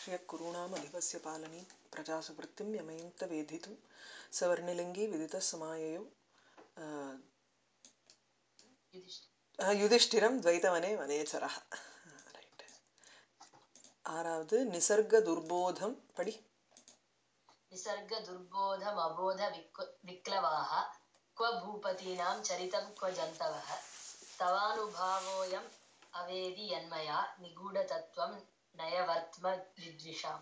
श्रियकुरूणामधिपस्य पालनीं प्रजासु वृत्तिं यमयुङ्क्त वेधितुं सवर्णिलिङ्गी विदितः समाययौ அஹ், யுதிஷ்டிரம் துவைத்தவனே வனேச்சரः ரைட் ஆறாவது நிசர்க துர்போதம் படி निसर्ग दुर्बोधमबोध विक्- विक्लवाः क्व भूपतीनां चरितं क्व जन्तवः तवानुभावोऽयम् अवेदि यन्मया निगूढतत्त्वं नयवर्त्म विद्विषाम्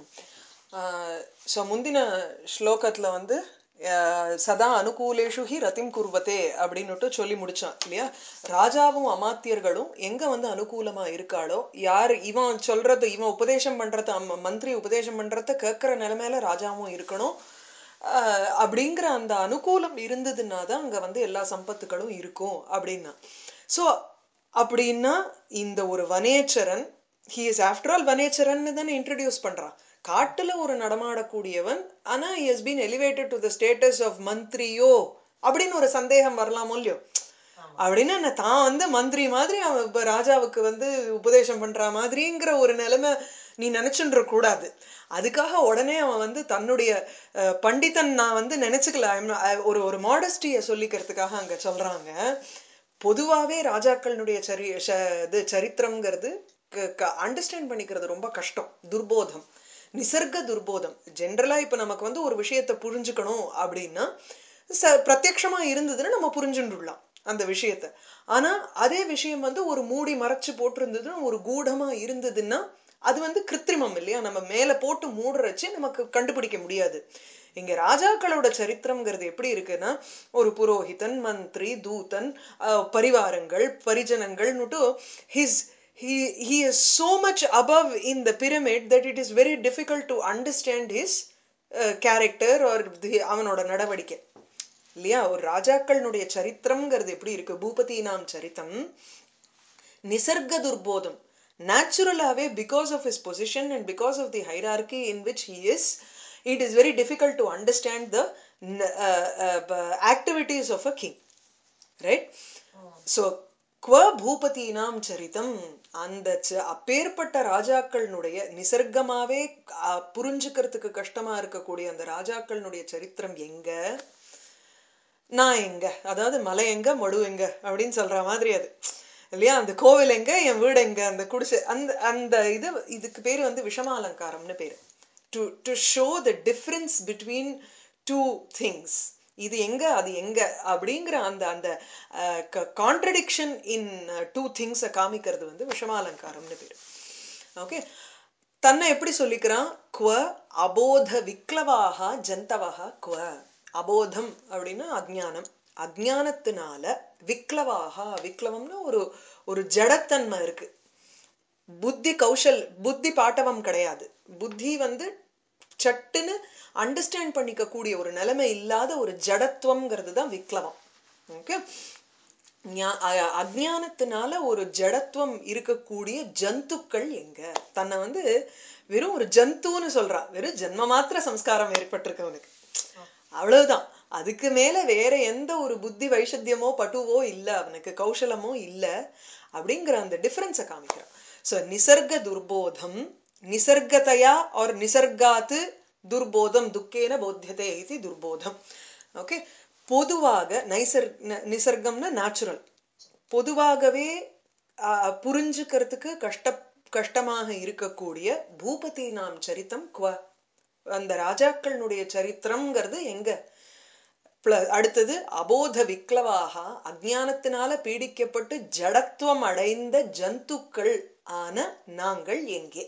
ஸோ முந்தின ஸ்லோகத்துல வந்து அஹ், சதா அனுகூலேஷு ஹி ரத்திம் குர்வத்தே அப்படின்னுட்டு சொல்லி முடிச்சான் இல்லையா ராஜாவும் அமாத்தியர்களும் எங்க வந்து அனுகூலமா இருக்காளோ யார் இவன் சொல்றது இவன் உபதேசம் பண்றத அம்ம- மந்திரி உபதேசம் பண்றத கேட்கிற நிலைமையில ராஜாவும் இருக்கணும் அஹ், அப்படிங்கிற அந்த அனுகூலம் இருந்ததுன்னா தான் அங்க வந்து எல்லா சம்பத்துகளும் இருக்கும் அப்படின்னா ஸோ அப்படின்னா இந்த ஒரு வனேச்சரன் ஹி இஸ் ஆஃப்டர் ஆல் வனேச்சரன் தானே இன்ட்ரடியூஸ் பண்றான் காட்டுல ஒரு நடமாடக்கூடியவன் ஆனா he has been elevated to the status of மந்திரியோ அப்படின்னு ஒரு சந்தேகம் வரலாமோ இல்லையோ அப்படின்னா என்ன தான் வந்து மந்திரி மாதிரி அவன் இப்ப ராஜாவுக்கு வந்து உபதேசம் பண்ற மாதிரிங்கிற ஒரு நிலைமை நீ நினைச்சுன்ற கூடாது அதுக்காக உடனே அவன் வந்து தன்னுடைய அஹ், பண்டிதன் நான் வந்து நினைச்சுக்கல I'm not- I- ஒரு ஒரு மாடஸ்டிய சொல்லிக்கிறதுக்காக அங்க சொல்றாங்க பொதுவாவே ராஜாக்களுடைய சரி ச- இது சரித்திரம்ங்கிறது அண்டர்ஸ்டாண்ட் பண்ணிக்கிறது ரொம்ப கஷ்டம் துர்போதம் நிசர்க துர்போதம் ஜென்ரலா இப்ப நமக்கு வந்து ஒரு விஷயத்தை புரிஞ்சுக்கணும் அப்படின்னா ச பிரத்யக்ஷமா இருந்ததுன்னா நம்ம புரிஞ்சுட்டுலாம் அந்த விஷயத்த ஆனா அதே விஷயம் வந்து ஒரு மூடி மறைச்சு போட்டிருந்ததுன்னா ஒரு கூடமா இருந்ததுன்னா அது வந்து கிருத்திரிமம் இல்லையா நம்ம மேல போட்டு மூடுறச்சு நமக்கு கண்டுபிடிக்க முடியாது இங்க ராஜாக்களோட சரித்திரம்ங்கிறது எப்படி இருக்குன்னா ஒரு புரோஹிதன் மந்திரி தூதன் அஹ், பரிவாரங்கள் பரிஜனங்கள்னுட்டு his he he is so much above in the pyramid that it is very difficult to understand his uh, character or the அவனோட நடவடிக்கை இல்லையா ஒரு ராஜாக்களுடைய சரித்திரம்ங்கிறது எப்படி இருக்கு பூபதி நாம் சரித்தம் நிசர்க துர்போதம் நேச்சுரலாவே because of his position and because of the hierarchy in which he is it is very difficult to understand the uh, uh, activities of a king right so குவ பூபதினாம் சரிதம் அந்த ச- அப்பேற்பட்ட ராஜாக்களினுடைய நிசர்க்கமாவே அஹ், புரிஞ்சுக்கிறதுக்கு கஷ்டமா இருக்கக்கூடிய அந்த ராஜாக்களினுடைய சரித்திரம் எங்க நான் எங்க அதாவது மலை எங்க மடு எங்க அப்படின்னு சொல்ற மாதிரி அது இல்லையா அந்த கோவில் எங்க என் வீடு எங்க அந்த குடிசை அந்த அந்த இது இதுக்கு பேரு வந்து விஷமாலங்காரம்னு பேரு to to show the difference between two things இது எங்க அது எங்க அப்படிங்கிற அந்த அந்த கான்ட்ரடிக்ஷன் இன் டூ திங்ஸை காமிக்கிறது வந்து விஷமாலங்காரம்னு பேரு ஓகே தன்னை எப்படி சொல்லிக்கிறான் குவ அபோத விக்லவாக ஜந்தவக குவ அபோதம் அப்படின்னா அஜ்ஞானம் அஜ்ஞானத்தினால விக்லவாக விக்லவம்னா ஒரு ஒரு ஜடத்தன்மை இருக்கு புத்தி கௌஷல் புத்தி பாட்டவம் கிடையாது புத்தி வந்து சட்டுன்னு அண்டர்ஸ்டாண்ட் பண்ணிக்க கூடிய ஒரு நிலைமை இல்லாத ஒரு ஜடத்துவம்ங்கிறது தான் விக்லவம் ஓகே ஞா- அ- அஜ்ஞானத்தினால ஒரு ஜடத்துவம் இருக்கக்கூடிய ஜந்துக்கள் எங்க தன்னை வந்து வெறும் ஒரு ஜந்துன்னு சொல்றா வெறும் ஜென்ம மாத்திர சம்ஸ்காரம் ஏற்பட்டிருக்கு அவனுக்கு அவ்வளவுதான் அதுக்கு மேல வேற எந்த ஒரு புத்தி வைஷத்தியமோ பட்டுவோ இல்ல அவனுக்கு கௌசலமோ இல்ல அப்படிங்கிற அந்த டிஃபரன்ஸை காமிக்கிறான் சோ நிசர்க துர்போதம் நிசர்கதையா ஆர் நிசர்காத்து துர்போதம் துக்கேன போத்தியதே இது துர்போதம் ஓகே பொதுவாக நைசர் ந- நிசர்கம்னா நேச்சுரல் பொதுவாகவே ஆ, புரிஞ்சுக்கிறதுக்கு கஷ்ட கஷ்டமாக இருக்கக்கூடிய பூபதி நாம் சரித்தம் குவ அந்த ராஜாக்களுடைய சரித்திரம்ங்கிறது எங்க Plus அடுத்தது அபோத விக்லவாக அஜ்ஞானத்தினால பீடிக்கப்பட்டு ஜடத்துவம் அடைந்த ஜந்துக்கள் ஆன நாங்கள் எங்கே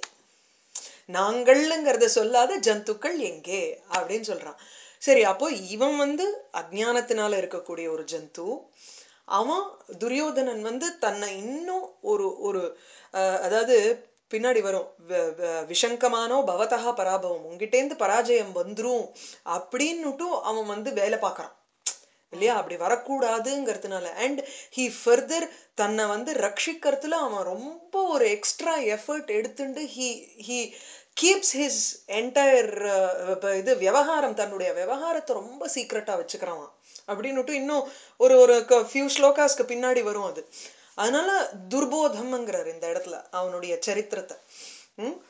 நாங்கள்ங்கிறத சொல்லாத ஜந்துக்கள் எங்கே அப்படின்னு சொல்றான் சரி அப்போ இவன் வந்து அஜ்ஞானத்தினால இருக்கக்கூடிய ஒரு ஜந்து அவன் துரியோதனன் வந்து தன்னை இன்னும் ஒரு ஒரு அஹ், அதாவது பின்னாடி வரும் வ- வ- விஷங்கமானோ பவதா பராபவம் உங்ககிட்டேந்து பராஜயம் வந்துரும் அப்படின்னுட்டும் அவன் வந்து வேலை பார்க்கறான் இல்லையா அப்படி வரக்கூடாதுங்கிறதுனால அண்ட் ஹி ஃபர்தர் தன்னை வந்து ரட்சிக்கிறதுல அவன் ரொம்ப ஒரு எக்ஸ்ட்ரா எஃபர்ட் எடுத்துட்டு he he keeps his entire இது விவகாரம் தன்னுடைய விவகாரத்தை ரொம்ப சீக்ரெட்டா வச்சுக்கிறான் அவன். அப்படின்னுட்டு இன்னும் ஒரு ஒரு ஃபியூ ஸ்லோகாஸ்க்கு பின்னாடி வரும் அது அதனால துர்போதம்ங்கிறார் இந்த இடத்துல அவனுடைய சரித்திரத்தை ம்?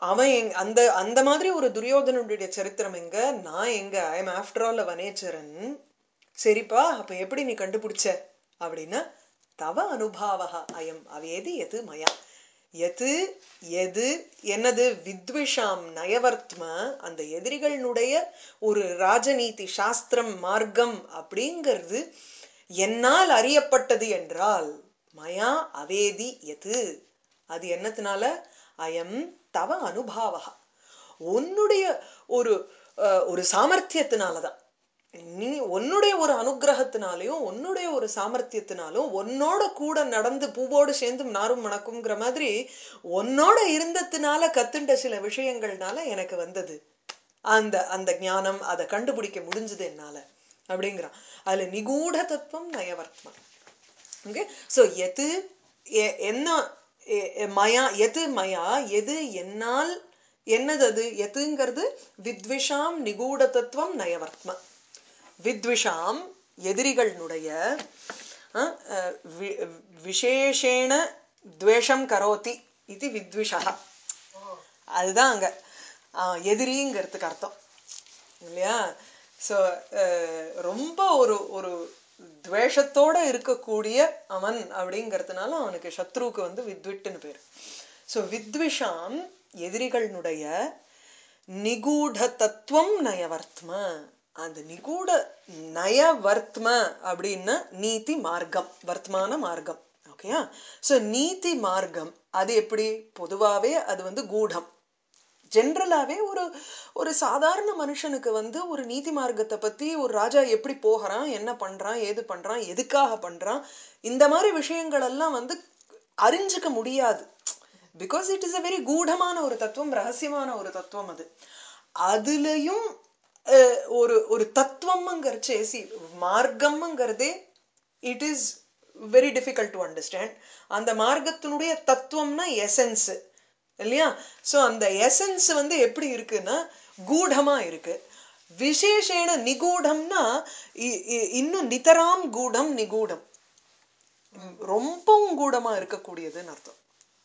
அவன் எங் அந்த அந்த மாதிரி ஒரு துரியோதனனுடைய சரித்திரம் எங்க நான் எங்க ஐ எம் ஆஃப்டர் ஆல் வனேச்சரன் சரிப்பா அப்ப எப்படி நீ கண்டுபிடிச்ச அப்படின்னா தவ அனுபாவக அயம் அவேதி எது மயா எது எது என்னது வித்விஷாம் நயவர்த்ம அந்த எதிரிகளினுடைய ஒரு ராஜநீதி சாஸ்திரம் மார்க்கம் அப்படிங்கிறது என்னால் அறியப்பட்டது என்றால் மயா அவேதி எது அது என்னத்தினால அயம் தவ அனுபாவக உன்னுடைய ஒரு அஹ், ஒரு சாமர்த்தியத்தினாலதான் நீ உன்னுடைய ஒரு அனுகிரகத்தினாலையும் உன்னுடைய ஒரு சாமர்த்தியத்தினாலும் உன்னோட கூட நடந்து பூவோடு சேர்ந்து நாரும் மணக்கும்ங்கிற மாதிரி உன்னோட இருந்ததுனால கத்துண்ட சில விஷயங்கள்னால எனக்கு வந்தது அந்த அந்த ஞானம் அதை கண்டுபிடிக்க முடிஞ்சது என்னால அப்படிங்கிறான் அதுல நிகூட தத்துவம் நயவர்த்தம் ஓகே ஸோ எது எ- என்ன எ- எ- மயா எது மயா எது என்னால் என்னது அது எதுங்கிறது வித்விஷாம் நிகூட தத்துவம் நயவர்த்ம வித்விஷாம் எதிரிகளினுடைய அஹ், அஹ், வி- விசேஷேண துவேஷம் கரோதி இது வித்விஷா ஓ அதுதான் அங்க ஆஹ், எதிரிங்கிறதுக்கு அர்த்தம் இல்லையா ஸோ ரொம்ப ஒரு ஒரு துவேஷத்தோட இருக்கக்கூடிய அவன் அப்படிங்கிறதுனால அவனுக்கு சத்ருவுக்கு வந்து வித்விட்டுன்னு பேர் ஸோ வித்விஷாம் எதிரிகளினுடைய நிகூட தத்துவம் நயவர்த்ம அந்த நிகூட நயவர்த்ம அப்படின்னா நீதி மார்க்கம் வர்த்தமான மார்க்கம் ஓகேயா ஸோ நீதி மார்க்கம் அது எப்படி பொதுவாவே அது வந்து கூடம் ஜென்ரலாவே ஒரு ஒரு சாதாரண மனுஷனுக்கு வந்து ஒரு நீதி மார்க்கத்தை பத்தி ஒரு ராஜா எப்படி போகிறான் என்ன பண்றான் ஏது பண்றான் எதுக்காக பண்றான் இந்த மாதிரி விஷயங்கள் எல்லாம் வந்து அறிஞ்சுக்க முடியாது because it is a very கூடமான ஒரு தத்துவம் ரகசியமான ஒரு தத்துவம் அது அதுலயும் அஹ், ஒரு ஒரு தத்துவம்ங்கிறச்சே சி மார்க்கம்ங்கிறதே it is very difficult to understand அந்த மார்க்கத்தினுடைய தத்துவம்னா எசன்ஸ் இல்லையா சோ அந்த எசன்ஸ் வந்து எப்படி இருக்குன்னா கூடமா இருக்கு விசேஷேன நிகூடம்னா இ- இ- இன்னும் நிதராம் கூடம் நிகூடம் ரொம்பவும் கூடமா இருக்கக்கூடியதுன்னு அர்த்தம்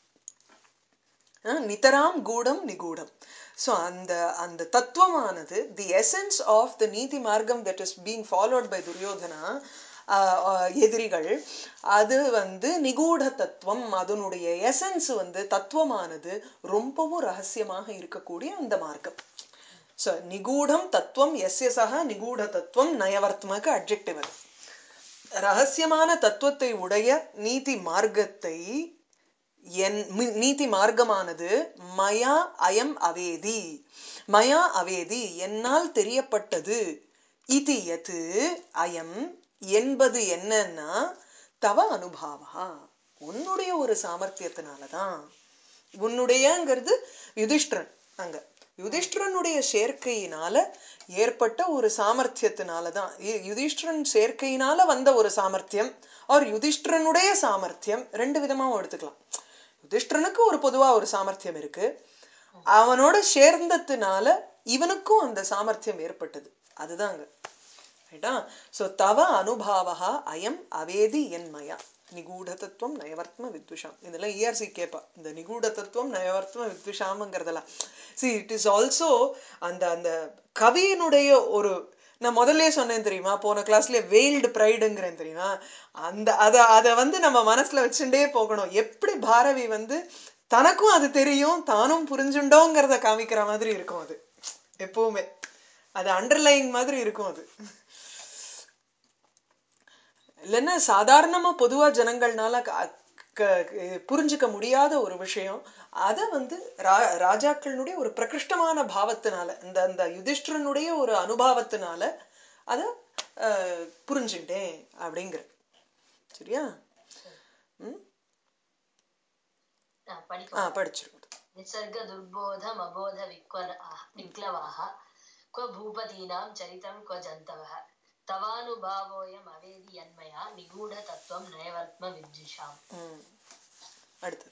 அஹ் நிதராம் கூடம் நிகூடம் ஸோ அந்த அந்த தத்துவமானது தி எசன்ஸ் ஆஃப் த நீதி மார்க்கம் that is being followed by Duryodhana ah ah எதிரிகள் அது வந்து நிகூட தத்துவம் அதனுடைய எசன்ஸ் வந்து தத்துவமானது ரொம்பவும் ரகசியமாக இருக்கக்கூடிய அந்த மார்க்கம் ஸோ நிகூடம் தத்துவம் எஸ்ய சக நிகூட தத்துவம் நயவர்த்தமக்கு அட்ஜெக்டிவ் அது ரகசியமான தத்துவத்தை உடைய நீதி மார்க்கத்தை என் மி- நீதி மார்க்கமானது மயா அயம் அவேதி மயா அவேதி என்னால் தெரியப்பட்டது இது எது அயம் என்பது என்னன்னா தவ அனுபாவா உன்னுடைய ஒரு சாமர்த்தியத்தினாலதான் உன்னுடையங்கிறது யுதிஷ்டிரன் அங்க யுதிஷ்டிரனுடைய சேர்க்கையினால ஏற்பட்ட ஒரு சாமர்த்தியத்தினாலதான் யு- யுதிஷ்டிரன் சேர்க்கையினால வந்த ஒரு சாமர்த்தியம் அவர் யுதிஷ்டிரனுடைய சாமர்த்தியம் ரெண்டு விதமாவும் எடுத்துக்கலாம் யுதிஷ்டிரனுக்கு ஒரு பொதுவா ஒரு சாமர்த்தியம் இருக்கு அவனோட சேர்ந்ததுனால இவனுக்கும் அந்த சாமர்த்தியம் ஏற்பட்டது அதுதாங்க ரைட்டா சோ தவ அனுபாவா அயம் அவேதி என்மயா நிகூட தத்துவம் நயவர்த்ம வித்விஷாம் இதெல்லாம் இஆர்சி கேப்பா இந்த நிகூட தத்துவம் நயவர்த்ம வித்விஷாம்ங்கிறதெல்லாம் சி இட் இஸ் ஆல்சோ அந்த அந்த கவியினுடைய ஒரு நான் முதல்லயே சொன்னேன் தெரியுமா போன கிளாஸ்ல வெயில்டு ப்ரைடுங்கிறேன் தெரியுமா அந்த அத அத வந்து நம்ம மனசுல வச்சுட்டே போகணும் எப்படி பாரவி வந்து தனக்கும் அது தெரியும் தானும் புரிஞ்சுண்டோங்கிறத காமிக்கிற மாதிரி இருக்கும் அது எப்பவுமே அது அண்டர்லைங் மாதிரி இருக்கும் அது இல்லைன்னா சாதாரணமா பொதுவா ஜனங்கள்னால க- க- புரிஞ்சுக்க முடியாத ஒரு விஷயம் அத வந்து ரா- ராஜாக்களினுடைய ஒரு பிரகிருஷ்டமான பாவத்தினால இந்த அந்த யுதிஷ்டிரனுடைய ஒரு அனுபவத்தினால அத அஹ், புரிஞ்சுட்டேன் அப்படிங்கிற சரியா ம் ஆ, ஆ படிக்கலாம் படிச்சிருக்கோம் निसर्ग दुर्बोधम अबोध विक्वलाः विक्लवाः क्व भूपतीनां चरितं क्व जन्तवः तवानुभावोऽयम् अवेदि यन्मया निगूढतत्त्वं नयवर्त्म विद्विषाम् ம் அடுத்தது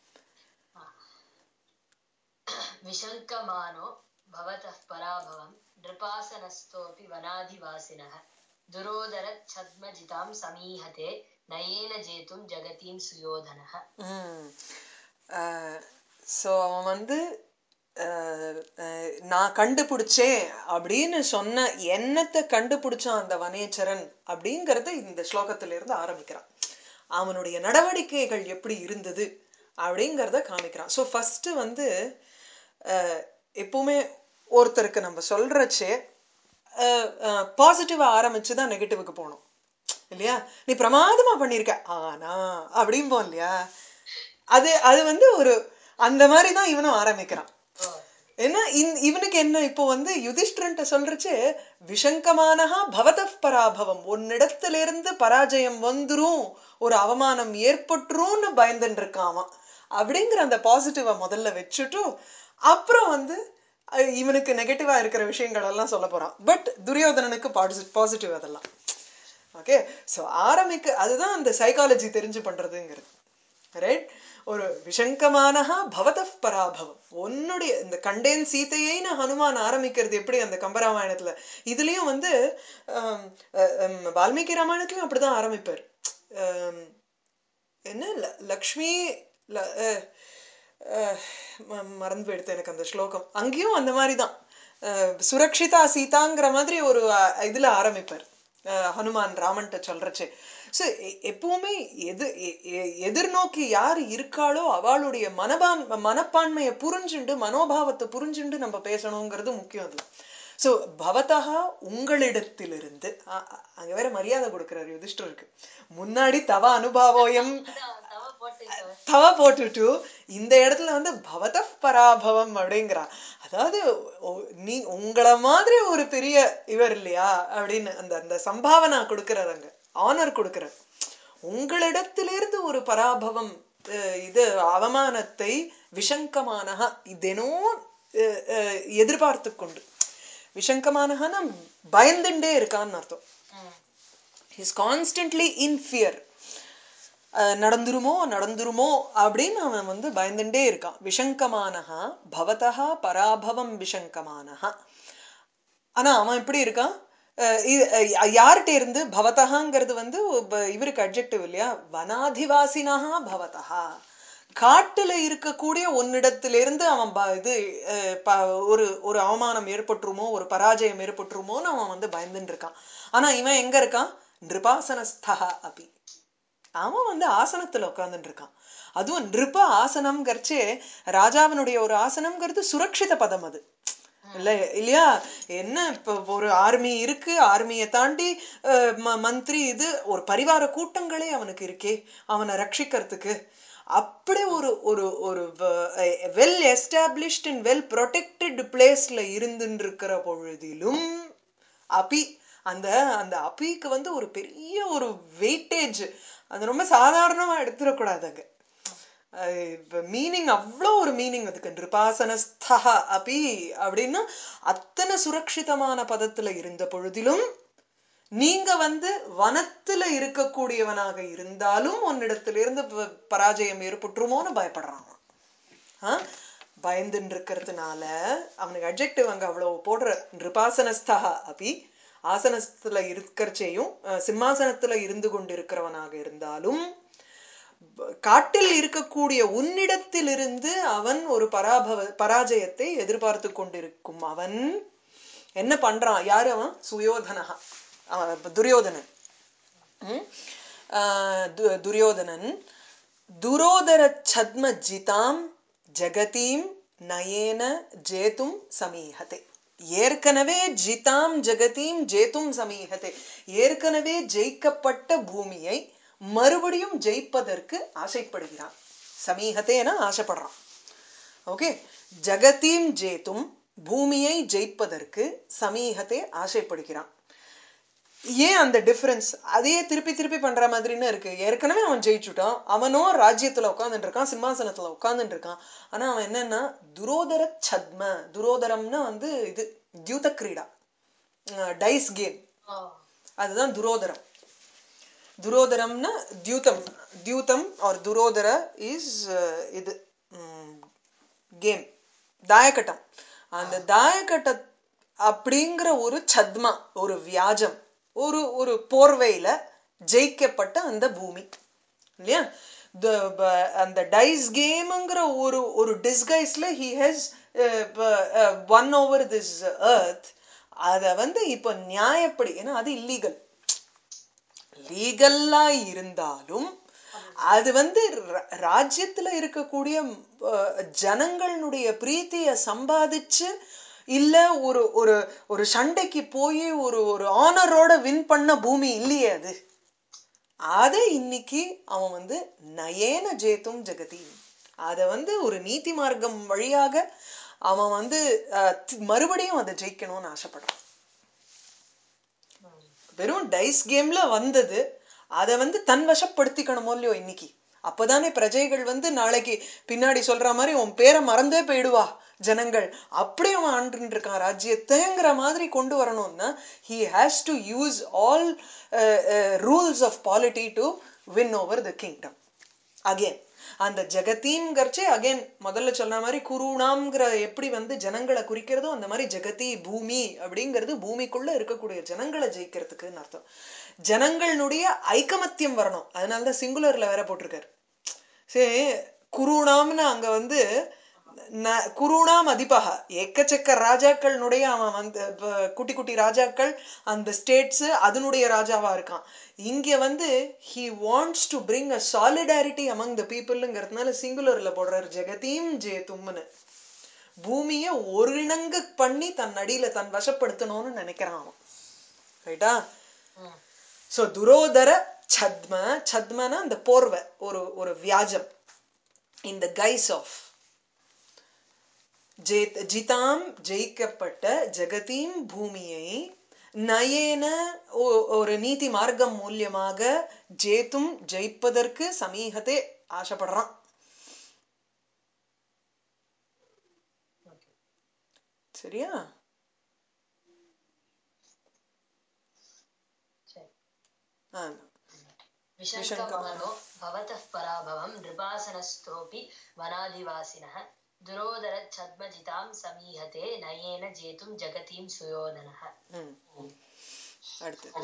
विशङ्कमानो भवतः पराभवं नृपासनस्थोऽपि वनाधिवासिनः दुरोदरच्छद्मजितां समीहते नयेन जेतुं जगतीं सुयोधनः ம் ஸோ அவன் வந்து அஹ், அஹ், நான் கண்டுபிடிச்சேன் அப்படின்னு சொன்ன என்னத்தை கண்டுபிடிச்சான் அந்த வனேச்சரன் அப்படிங்கறத இந்த ஸ்லோகத்துல இருந்து ஆரம்பிக்கிறான் அவனுடைய நடவடிக்கைகள் எப்படி இருந்தது அப்படிங்கறத காமிக்கிறான் ஸோ ஃபர்ஸ்ட் வந்து அஹ், எப்பவுமே ஒருத்தருக்கு நம்ம சொல்றச்சே பாசிட்டிவா ஆரம்பிச்சு தான் நெகட்டிவுக்கு போகணும் இல்லையா நீ பிரமாதமா பண்ணிருக்க ஆனா அப்படிம்போம் இல்லையா அது அது வந்து ஒரு அந்த மாதிரி தான் இவனும் ஆரம்பிக்கிறான் ஓ ஏன்னா இந்- இவனுக்கு என்ன இப்போ வந்து யுதிஷ்டிரன்ட்ட சொல்றச்சு விஷங்கமானஹா பவதப் பராபவம் உன்னிடத்துல இருந்து பராஜயம் வந்துரும் ஒரு அவமானம் ஏற்பட்டுரும்னு பயந்துட்டு இருக்கான் அவன் அப்படிங்கிற அந்த பாசிட்டிவ முதல்ல வச்சுட்டு அப்புறம் வந்து அஹ், இவனுக்கு நெகட்டிவா இருக்கிற விஷயங்கள் எல்லாம் சொல்ல போறான் பட் துரியோதனனுக்கு பாசிட்டிவ் அதெல்லாம் ஓகே ஸோ ஆரம்பிக்க அதுதான் அந்த சைக்காலஜி தெரிஞ்சு பண்றதுங்கிறது ரைட் ஒரு விஷங்கமானஹா பவதப் பராபவம் உன்னுடைய இந்த கண்டேன் சீதையைன்னு ஹனுமான் ஆரம்பிக்கிறது எப்படி அந்த கம்பராமாயணத்துல இதுலயும் வந்து ஆம், அஹ், ஹம், வால்மீகி ராமாயணத்துலயும் அப்படிதான் ஆரம்பிப்பார் ஆம், என்ன ல- லக்ஷ்மி ல- அஹ், அஹ், ம- மறந்து போயிடுத்து எனக்கு அந்த ஸ்லோகம் அங்கேயும் அந்த மாதிரி தான் சுரக்ஷிதா சீதாங்கிற மாதிரி ஒரு அஹ், இதுல ஆரம்பிப்பார் அஹ், ஹனுமான் ராமன்ட்ட சொல்றச்சு ஸோ எப்பவுமே எது எ- எ- எதிர்நோக்கி யார் இருக்காளோ அவளுடைய மனபான் மனப்பான்மையை புரிஞ்சுண்டு மனோபாவத்தை புரிஞ்சுண்டு நம்ம பேசணுங்கிறது முக்கியம் அதுல ஸோ பவதா உங்களிடத்திலிருந்து அ- அ- அங்க வேற மரியாதை கொடுக்கிறார் யுதிஷ்டருக்கு முன்னாடி தவ அனுபவோயம் அதான் தவ போட்டுக்கோ தவ போட்டுட்டு இந்த இடத்துல வந்து பவத பராபவம் அப்படிங்கிறா அதாவது ஒ- நீ உங்கள மாதிரி ஒரு பெரிய இவர் இல்லையா அப்படின்னு அந்த அந்த சம்பாவனா கொடுக்கிறார் அங்க ஆனர் கொடுக்கிறார் உங்களிடத்திலிருந்து ஒரு பராபவம் அஹ், இது அவமானத்தை விஷங்கமானஹா இதெனோ அஹ், அஹ், எதிர்பார்த்து கொண்டு விஷங்கமானஹான்னா பயந்துட்டே இருக்கான்னு அர்த்தம் ம் இஸ் கான்ஸ்டன்ட்லி இன் ஃபியர் நடந்துருமோ நடந்துருமோ அப்படின்னு அவன் வந்து பயந்துட்டே இருக்கான் விஷங்கமானஹா பவதஹா பராபவம் விஷங்கமானஹா ஆனா அவன் எப்படி இருக்கான் அஹ் இது அஹ் யார்கிட்ட இருந்து பவதகாங்கிறது வந்து ஒப்ப- இவருக்கு அட்ஜெக்டிவ் இல்லையா வனாதிவாசினஹா பவதஹா காட்டுல இருக்கக்கூடிய உன்னிடத்திலிருந்து அவன் ப- இது அஹ், ப- ஒரு ஒரு அவமானம் ஏற்பட்டுருமோ ஒரு பராஜயம் ஏற்பட்டுருமோன்னு அவன் வந்து பயந்துட்டு இருக்கான் ஆனா இவன் எங்க இருக்கான் நிருபாசனஸ்தா அபி அவன் வந்து ஆசனத்துல உட்கார்ந்துட்டு இருக்கான் அதுவும் நிருப ஆசனம்ங்கிறச்சே ராஜாவினுடைய ஒரு ஆசனம்ங்கிறது சுரக்ஷித பதம் அது இல்ல இல்லையா என்ன இப்ப ஒரு ஆர்மி இருக்கு ஆர்மியை தாண்டி அஹ், ம- மந்திரி இது ஒரு பரிவார கூட்டங்களே அவனுக்கு இருக்கே அவனை ரட்சிக்கிறதுக்கு அப்படி ஒரு ஒரு ஒரு well established and well protected பிளேஸ்ல இருந்துட்டு இருக்கிற பொழுதிலும் அபி அந்த அந்த அபிக்கு வந்து ஒரு பெரிய ஒரு வெயிட்டேஜ் அது ரொம்ப சாதாரணமா எடுத்துடக்கூடாதுங்க மீனிங் அவ்வளோ ஒரு மீனிங் அதுக்கு நிருபாசனஸ்தா அபி அப்படின்னா அத்தனை சுரக்ஷிதமான பதத்துல இருந்த பொழுதிலும் நீங்க வந்து வனத்துல இருக்கக்கூடியவனாக இருந்தாலும் உன்னிடத்திலிருந்து ப- பராஜயம் ஏற்பட்டுருமோன்னு பயப்படுறான் அவன். ஆ? பயந்துன்னு இருக்கிறதுனால அவனுக்கு அட்ஜெக்டிவ் அங்க அவ்வளவு போடுற நிருபாசனஸ்தா அபி ஆசனத்துல இருக்கிறச்சையும் அஹ், சிம்மாசனத்துல இருந்து கொண்டிருக்கிறவனாக இருந்தாலும் ப- காட்டில் இருக்கக்கூடிய உன்னிடத்திலிருந்து அவன் ஒரு பராபவ பராஜயத்தை எதிர்பார்த்து கொண்டிருக்கும் அவன் என்ன பண்றான் யாரு அவன் சுயோதனஹா அவன் இப்ப துரியோதனன் ம்? ஆஹ் து- துரியோதனன் துரோதர சத்ம ஜிதாம் ஜெகதீம் நயேன ஜேதும் சமீஹதே ஏற்கனவே ஜிதாம் ஜெகதீம் ஜேதும் சமீஹதே ஏற்கனவே ஜெயிக்கப்பட்ட பூமியை மறுபடியும் ஜெயிப்பதற்கு ஆசைப்படுகிறான் சமீஹத்தேனா ஆசைப்படுறான் ஓகே ஜகதீம் ஜேதும் பூமியை ஜெயிப்பதற்கு சமீகத்தை ஆசைப்படுகிறான் ஏன் அந்த டிஃபரன்ஸ் அதையே திருப்பி திருப்பி பண்ற மாதிரின்னு இருக்கு ஏற்கனவே அவன் ஜெயிச்சுட்டான் அவனும் ராஜ்யத்துல உட்கார்ந்துட்டு இருக்கான் சிம்மாசனத்துல உட்கார்ந்துட்டு இருக்கான் ஆனா அவன் என்னன்னா துரோதர சத்ம துரோதரம்னா வந்து இது தியூத கிரீடா டைஸ் கேம் ஓ அதுதான் துரோதரம் துரோதரம்னா தியூதம் தியூதம் ஆர் துரோதர இஸ் இது கேம் தாயக்கட்டம் அந்த தாயக்கட்ட அப்படிங்கிற ஒரு சத்மா ஒரு வியாஜம் ஒரு ஒரு போர்வையில ஜெயிக்கப்பட்ட அந்த பூமி இல்லையா the ப- அந்த டைஸ் கேம்ங்கிற ஒரு ஒரு டிஸ்கைஸ்ல he has won over this earth அத வந்து இப்ப நியாயப்படி ஏன்னா அது இல்லீகல் லீகல்லா இருந்தாலும் அது வந்து ர- ராஜ்யத்துல இருக்கக்கூடிய அஹ், ஜனங்களுடைய பிரீத்திய சம்பாதிச்சு இல்ல ஒரு ஒரு ஒரு சண்டைக்கு போய் ஒரு ஒரு ஆனரோட வின் பண்ண பூமி இல்லையே அது அதை இன்னைக்கு அவன் வந்து நயேன ஜேத்தும் ஜெகதி அத வந்து ஒரு நீதி மார்க்கம் வழியாக அவன் வந்து அஹ், தி- மறுபடியும் அதை ஜெயிக்கணும்னு ஆசைப்படுறான் வெறும் டைஸ் கேம்ல வந்தது அதை வந்து தன் வசப்படுத்திக்கணுமோ இல்லையோ இன்னைக்கு அப்பதானே பிரஜைகள் வந்து நாளைக்கு பின்னாடி சொல்ற மாதிரி உன் பேரை மறந்தே போயிடுவா ஜனங்கள் அப்படி அவன் ஆண்டுன்னு இருக்கான் ராஜ்யத்தைங்கிற மாதிரி கொண்டு வரணும்னா he has to use all rules of polity to win over the kingdom again அந்த ஜெகதீம்ங்கிறச்சே அகைன் முதல்ல சொன்ன மாதிரி குருணாம்ங்கிற எப்படி வந்து ஜனங்களை குறிக்கிறதோ அந்த மாதிரி ஜெகதி பூமி அப்படிங்கிறது பூமிக்குள்ள இருக்கக்கூடிய ஜனங்களை ஜெயிக்கிறதுக்குன்னு அர்த்தம் ஜனங்களுடைய ஐக்கமத்தியம் வரணும் அதனாலதான் சிங்குலர்ல வேற போட்டிருக்காரு சரி குருணாம்னு அங்க வந்து ந- குருணாம் அதிபகா எக்கச்சக்க ராஜாக்களுடைய அவன் வந்து இப்ப குட்டி குட்டி ராஜாக்கள் அந்த ஸ்டேட்ஸ் அதனுடைய ராஜாவா இருக்கான் இங்க வந்து he wants to bring a solidarity among the பீப்புள்ங்கிறதுனால சிங்குலர்ல போடுறாரு ஜெகதீம் ஜேதும்னு பூமியை ஒருங்கிணங்க பண்ணி தன் அடியில தன் வசப்படுத்தணும்னு நினைக்கிறான் அவன் ரைட்டா ம். சோ துரோதர சத்ம சத்மனா அந்த போர்வை ஒரு ஒரு வியாஜம் இந்த கைஸ் ஆஃப் ஜெயித் ஜிதாம் ஜெயிக்கப்பட்ட ஜெகதீம் பூமியை நயேன ஒ- ஒரு நீதி மார்க்கம் மூலியமாக ஜேத்தும் ஜெயிப்பதற்கு சமீகத்தை ஆசைப்படுறான் சரியா சரி ஆ. विशङ्कमनो भवतः पराभवं नृपासनस्थोऽपि वनाधिवासिनः दुरोदरच्छद्मजितां समीहते नयेन जेतुं जगतीं सुयोधनः ம் அடுத்து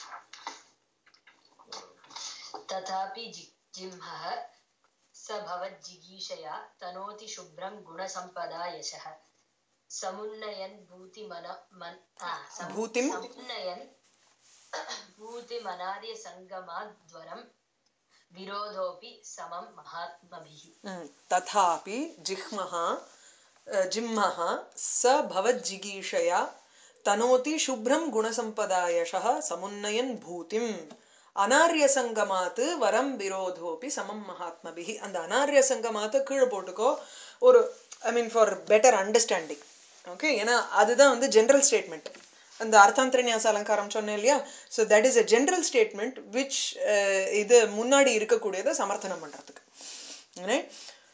तथापि जि जिह्मः स भवज्जिगीषया तनोति शुभ्रं गुणसम्पदा यशः समुन्नयन् भूतिमन मन् आ, सम्- भूतिं? समुन्नयन् भूतिमनार्यसङ्गमाद्वरं विरोधोऽपि समं महात्मभिः ம். तथापि जिह्मः अ, जिह्मः स भवज्जिगीषया तनोति शुभ्रं गुणसम्पदायशः समुन्नयन् भूतिम् அனாரியசங்கமாத்து வரம் விரோதோபி சமம் மகாத்மபிஹி அந்த அனாரியசங்கமாத்த கீழே போட்டுக்கோ ஒரு I mean for better understanding okay ஏன்னா அதுதான் வந்து ஜென்ரல் ஸ்டேட்மெண்ட் அந்த அர்த்தாந்திரநியாச அலங்காரம் சொன்னேன் இல்லையா so that is a general statement which இது முன்னாடி இருக்கக்கூடியதை சமர்த்தனம் பண்றதுக்கு Right?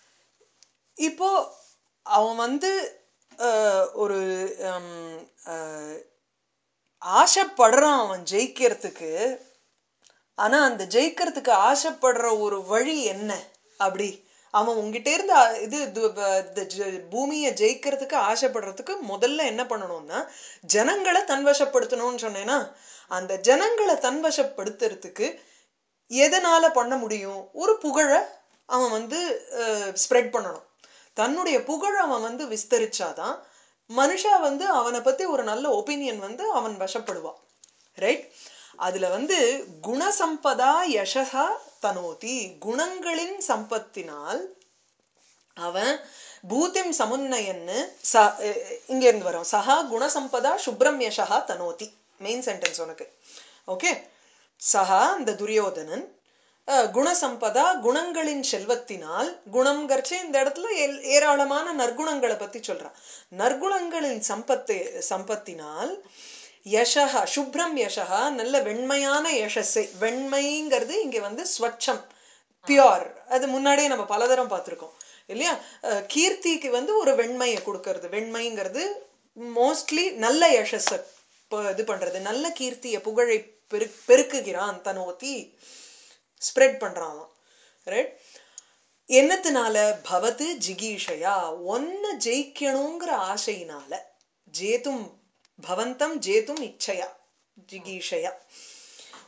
இப்போ அவன் வந்து அஹ், ஒரு ஹம், அஹ், ஆசைப்படுறான் அவன் ஜெயிக்கிறதுக்கு ஆனா அந்த ஜெயிக்கிறதுக்கு ஆசைப்படுற ஒரு வழி என்ன அப்படி அவன் உங்ககிட்ட இருந்து அ- இது து- ப- இந்த ஜ- பூமியை ஜெயிக்கிறதுக்கு ஆசைப்படுறதுக்கு முதல்ல என்ன பண்ணணும்னா ஜனங்களை தன்வசப்படுத்தணும்னு சொன்னேன்னா அந்த ஜனங்களை தன்வசப்படுத்துறதுக்கு எதனால பண்ண முடியும் ஒரு புகழ அவன் வந்து ஸ்ப்ரெட் பண்ணணும் தன்னுடைய புகழ அவன் வந்து விஸ்தரிச்சாதான் மனுஷா வந்து அவனை பத்தி ஒரு நல்ல ஒப்பீனியன் வந்து அவன் வசப்படுவான் ரைட் அதுல வந்து குணசம்பதா யசகா தனோதி குணங்களின் சம்பத்தினால் அவன் பூத்திம் சமுன்னயன்னு ச அஹ் இங்க இருந்து வரும் சஹா குணசம்பதா சுப்ரம் யசகா தனோதி மெயின் சென்டென்ஸ் உனக்கு ஓகே சஹா அந்த துரியோதனன் அஹ், குணசம்பதா குணங்களின் செல்வத்தினால் குணம்ங்கிறச்சு இந்த இடத்துல ஏல்- ஏராளமான நற்குணங்களை பத்தி சொல்றான் நற்குணங்களின் சம்பத்து சம்பத்தினால் யசஹா சுப்ரம் யசஹா நல்ல வெண்மையான யசஸை வெண்மைங்கிறது இங்க வந்து ஸ்வச்சம் பியோர் அது முன்னாடியே நம்ம பலதரம் பார்த்திருக்கோம் இல்லையா அஹ் கீர்த்திக்கு வந்து ஒரு வெண்மையை கொடுக்கறது வெண்மைங்கிறது மோஸ்ட்லி நல்ல யசஸ இது பண்றது நல்ல கீர்த்திய புகழை பெரு பெருக்குகிறான் தனோத்தி ஸ்ப்ரெட் பண்றான் அவன் ரைட் என்னத்தினால பவத்து ஜிகீஷயா ஒன்ன ஜெயிக்கணுங்கிற ஆசையினால ஜேதும் பவந்தம் ஜேதும் இச்சையா ஜிகீஷயா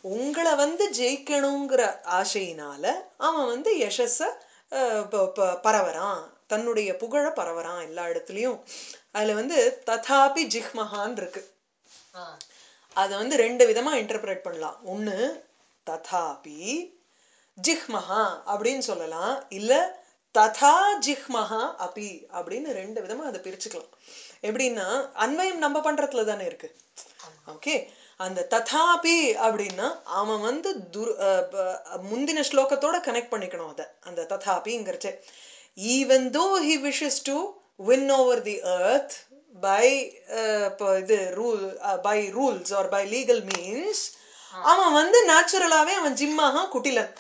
உங்களை வந்து ஜெயிக்கணுங்கிற ஆசையினால அவன் வந்து யசஸ அஹ், ப- ப- பரவறான் தன்னுடைய புகழ பரவறான் எல்லா இடத்துலயும் அதுல வந்து ததாபி ஜிஹ்மஹான் இருக்கு ஆ அதை வந்து ரெண்டு விதமா இன்டர்பிரேட் பண்ணலாம் ஒண்ணு ததாபி ஜிஹ்மஹா அப்படின்னு சொல்லலாம் இல்ல ததா ஜிஹ்மஹா அபி அப்படின்னு ரெண்டு விதமா அதை பிரிச்சுக்கலாம் எப்படின்னா அன்வயம் நம்ம பண்றதுல தானே இருக்கு ஓகே அந்த ததாபி அப்படின்னா அவன் வந்து துர் அஹ் ப- முந்தின ஸ்லோகத்தோட கனெக்ட் பண்ணிக்கணும் அதை அந்த ததாபிங்கிறச்சு even though he wishes to win over the earth by இது rule by rules or by legal means அவன் வந்து நேச்சுரலாவே அவன் ஜிம்மாக குட்டிலன்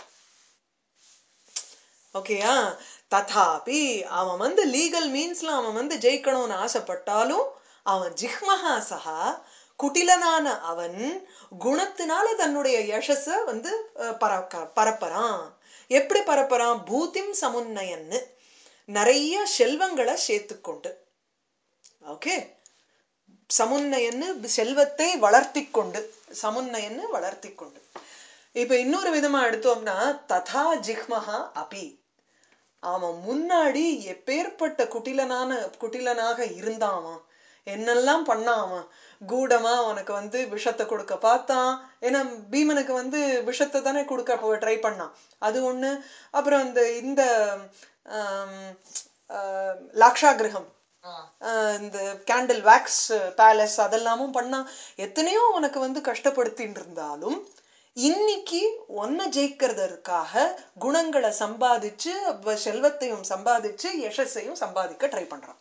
ஓகேயா ததாபி அவன் வந்து லீகல் மீன்ஸ்ல அவன் வந்து ஜெயிக்கணும்னு ஆசைப்பட்டாலும் அவன் ஜிஹ்மஹா சஹா குட்டிலனான அவன் குணத்தினால தன்னுடைய யசஸ வந்து அஹ், பரக்க பரப்பறான் எப்படி பரப்பறான் பூத்திம் சமுன்னயன்னு நிறைய செல்வங்களை சேர்த்துக்கொண்டு ஓகே சமுன்னயன்னு செல்வத்தை வளர்த்தி கொண்டு சமுன்னயன்னு வளர்த்தி கொண்டு இப்ப இன்னொரு விதமா எடுத்தோம்னா ததா ஜிஹ்மஹா அபி அவன் முன்னாடி எப்பேற்பட்ட குட்டிலனான குட்டிலனாக இருந்தான் அவன் என்னெல்லாம் பண்ணான் அவன் கூடமா அவனுக்கு வந்து விஷத்தை கொடுக்க பார்த்தான் ஏன்னா பீமனுக்கு வந்து விஷத்தை தானே கொடுக்க ட்ரை பண்ணான் அது ஒண்ணு அப்புறம் இந்த இந்த ஆம், ஆஹ், லாக்ஷாகிரகம் ஆ ஆஹ் இந்த கேண்டில் வேக்ஸ் பேலஸ் அதெல்லாமும் பண்ணா எத்தனையோ உனக்கு வந்து கஷ்டப்படுத்தின்னு இருந்தாலும் இன்னைக்கு ஒன்ன ஜெயிக்கிறதற்காக குணங்களை சம்பாதிச்சு வ- செல்வத்தையும் சம்பாதிச்சு யசஸையும் சம்பாதிக்க ட்ரை பண்றான்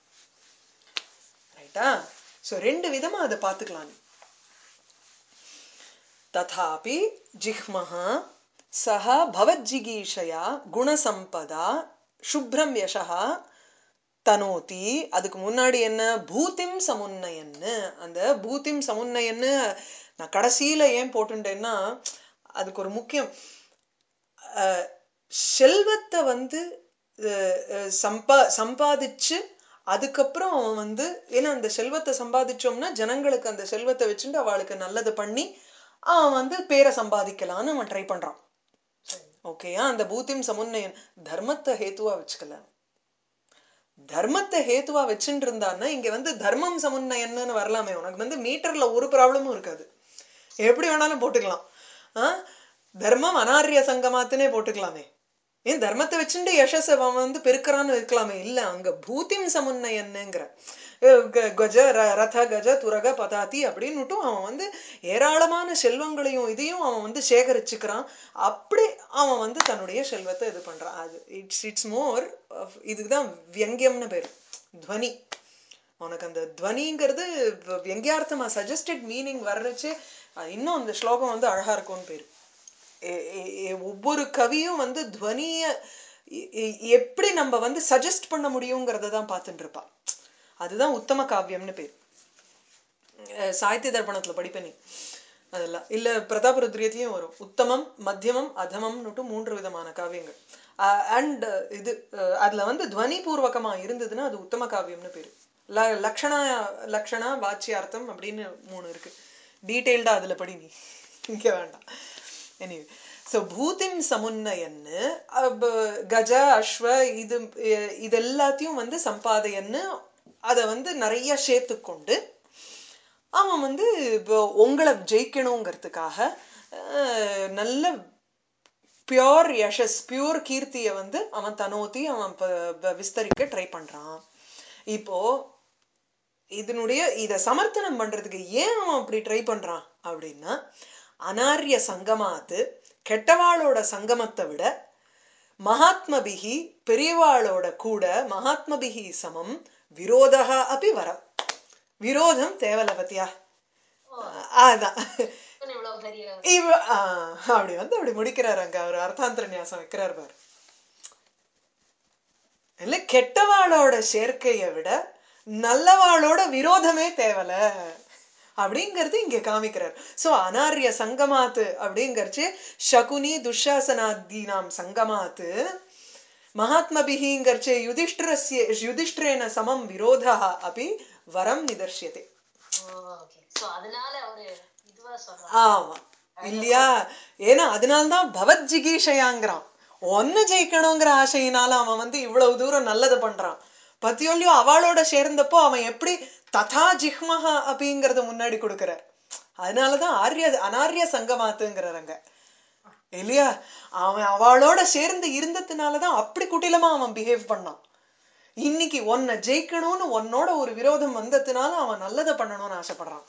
ரைட்டா சோ ரெண்டு விதமா அதை பார்த்துக்கலாம் நீ. तथापि जिह्मः सः भवज्जिगीषया गुणसम्पदा शुभ्रं यशः தனோதி அதுக்கு முன்னாடி என்ன பூத்திம் சமுன்னயன்னு அந்த பூத்திம் சமுன்னயன்னு நான் கடைசியில ஏன் போட்டுட்டேன்னா அதுக்கு ஒரு முக்கியம் அஹ், செல்வத்தை வந்து அஹ், அஹ், சம்பா சம்பாதிச்சு அதுக்கப்புறம் அவன் வந்து ஏன்னா அந்த செல்வத்தை சம்பாதிச்சோம்னா ஜனங்களுக்கு அந்த செல்வத்தை வச்சுட்டு அவளுக்கு நல்லது பண்ணி அவன் வந்து பேரை சம்பாதிக்கலாம்னு அவன் ட்ரை பண்றான் சரி ஓகேயா அந்த பூத்திம் சமுன்னயன் தர்மத்தை ஹேத்துவா வச்சுக்கல தர்மத்தை ஹேத்துவா வச்சுட்டு இருந்தான்னா இங்க வந்து தர்மம் சமுன்னயன்னு வரலாமே உனக்கு வந்து மீட்டர்ல ஒரு ப்ராப்ளமும் இருக்காது எப்படி வேணாலும் போட்டுக்கலாம் ஆ தர்மம் அனாரிய சங்கமாத்துனே போட்டுக்கலாமே ஏன் தர்மத்தை வச்சுட்டு யசஸ் அவன் வந்து பெருக்கறான்னு இருக்கலாமே இல்ல அங்க பூத்திம் சமுன்னயன்னுங்கிற அஹ் க- கஜ ர- ரத கஜ துரக பதாதி அப்படின்னுட்டும் அவன் வந்து ஏராளமான செல்வங்களையும் இதையும் அவன் வந்து சேகரிச்சுக்கிறான் அப்படி அவன் வந்து தன்னுடைய செல்வத்தை இது பண்றான் அது இட்ஸ் இட்ஸ் மோர் இதுக்குதான் வியங்கியம்னு பேரு துவனி உனக்கு அந்த துவனிங்கிறது வ- வியங்கியார்த்தமா சஜஸ்டட் மீனிங் வர்றச்சு அஹ் இன்னும் அந்த ஸ்லோகம் வந்து அழகா இருக்கும்னு பேரு எ- எ- எ- ஒவ்வொரு கவியும் வந்து துவனிய எ- எ- எப்படி நம்ம வந்து சஜஸ்ட் பண்ண முடியுங்கிறத தான் பார்த்துட்டு இருப்பா அதுதான் உத்தம காவியம்னு பேர் அஹ் சாகித்ய தர்ப்பணத்துல படிப்பேன் நீ அதெல்லாம் இல்ல பிரதாபருத்ரியத்திலயும் வரும் உத்தமம் மத்தியமம் அதமம்னுட்டு மூன்று விதமான காவியங்கள் அண்ட் இது அஹ் அதுல வந்து துவனி பூர்வகமா இருந்ததுன்னா அது உத்தம காவியம்னு பேரு ல- லக்ஷணா லக்ஷணா வாச்சியார்த்தம் அப்படின்னு மூணு இருக்கு டீட்டெயில்டா அதுல படி நீ இங்க வேண்டாம் எனிவே ஸோ பூதிம் சமுன்னயன்னு அப்ப கஜ அஸ்வ இது அஹ் இது எல்லாத்தையும் வந்து சம்பாதையன்னு அதை வந்து நிறைய சேர்த்துக்கொண்டு அவன் வந்து இப்போ உங்களை ஜெயிக்கணுங்கிறதுக்காக அஹ், நல்ல பியோர் யஷஸ் பியூர் கீர்த்தியை வந்து அவன் தனோத்தி அவன் ப- ப- விஸ்தரிக்க ட்ரை பண்றான் இப்போ இதனுடைய இத சமர்த்தனம் பண்றதுக்கு ஏன் அவன் அப்படி ட்ரை பண்றான் அப்படின்னா அனாரிய சங்கமாத்து கெட்டவாளோட சங்கமத்தை விட மகாத்மபிகி பெரியவாளோட கூட மகாத்மபிகி சமம் விரோதா அப்படி வரம் விரோதம் தேவல பத்தியா அதான் இன்னும் இவ்வளவு பெரிய இவ ஆ, அப்படி வந்து அப்படி முடிக்கிறாரு அங்க அவர் அர்த்தாந்தர நியாசம் வைக்கிறார் பாரு இல்ல கெட்டவாளோட சேர்க்கையை விட நல்லவாளோட விரோதமே தேவல அப்படிங்கறது இங்க காமிக்கிறார் சோ அனாரிய சங்கமாத்து அப்படிங்கறச்சு சகுனி துஷாசனாதீனாம் சங்கமாத்து மகாத்மபிஹிங்கர்ச்சே யுதிஷ்டிரஸ்ய யுதிஷ்டிரேன சமம் விரோதா அப்படி வரம் நிதர்சியதே ஓகே சோ அதனால அவரு இதுவா சொல்றாரு ஆமா இல்லையா ஏன்னா அதனால்தான் பவத் ஜிகீஷயாங்கிறான் ஒன்னு ஜெயிக்கணுங்கிற ஆசையினால அவன் வந்து இவ்வளவு தூரம் நல்லது பண்றான் பத்தியோலியோ அவளோட சேர்ந்தப்போ அவன் எப்படி ததா ஜிஹ்மஹா அப்படிங்கறத முன்னாடி கொடுக்கிறார் அதனாலதான் ஆரிய அனாரிய சங்கமாத்துங்கிறாங்க இல்லையா அவன் அவளோட சேர்ந்து இருந்ததுனாலதான் அப்படி குட்டிலமா அவன் பிஹேவ் பண்ணான் இன்னைக்கு உன்னை ஜெயிக்கணும்னு உன்னோட ஒரு விரோதம் வந்ததுனால அவன் நல்லதை பண்ணணும்னு ஆசைப்படுறான்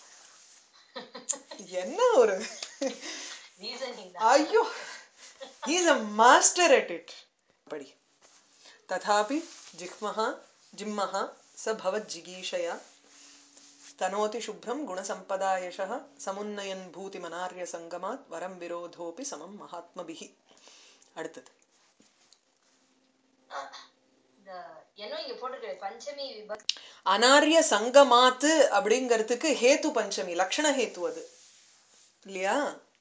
என்ன ஒரு ரீசனிங் ஐயோ is a master at it படி ததாபி ஜிஹ்மஹ ஜிம்மஹ ச பவத் ஜிகீஷயா தனோதி சுப்ரம் குணசம்பதா யசः சமுன்னயன் பூதிமனார்ய சங்கமாத் வரம் விரோதோபி சமம் மகாத்மபிஹி அடுத்தது இந்த என்ன இங்க போட்டிருக்க பஞ்சமி விப அனார்ய சங்கமாத்து அப்படிங்கிறதுக்கு ஹேத்து பஞ்சமி லக்ஷண ஹேத்து அது இல்லையா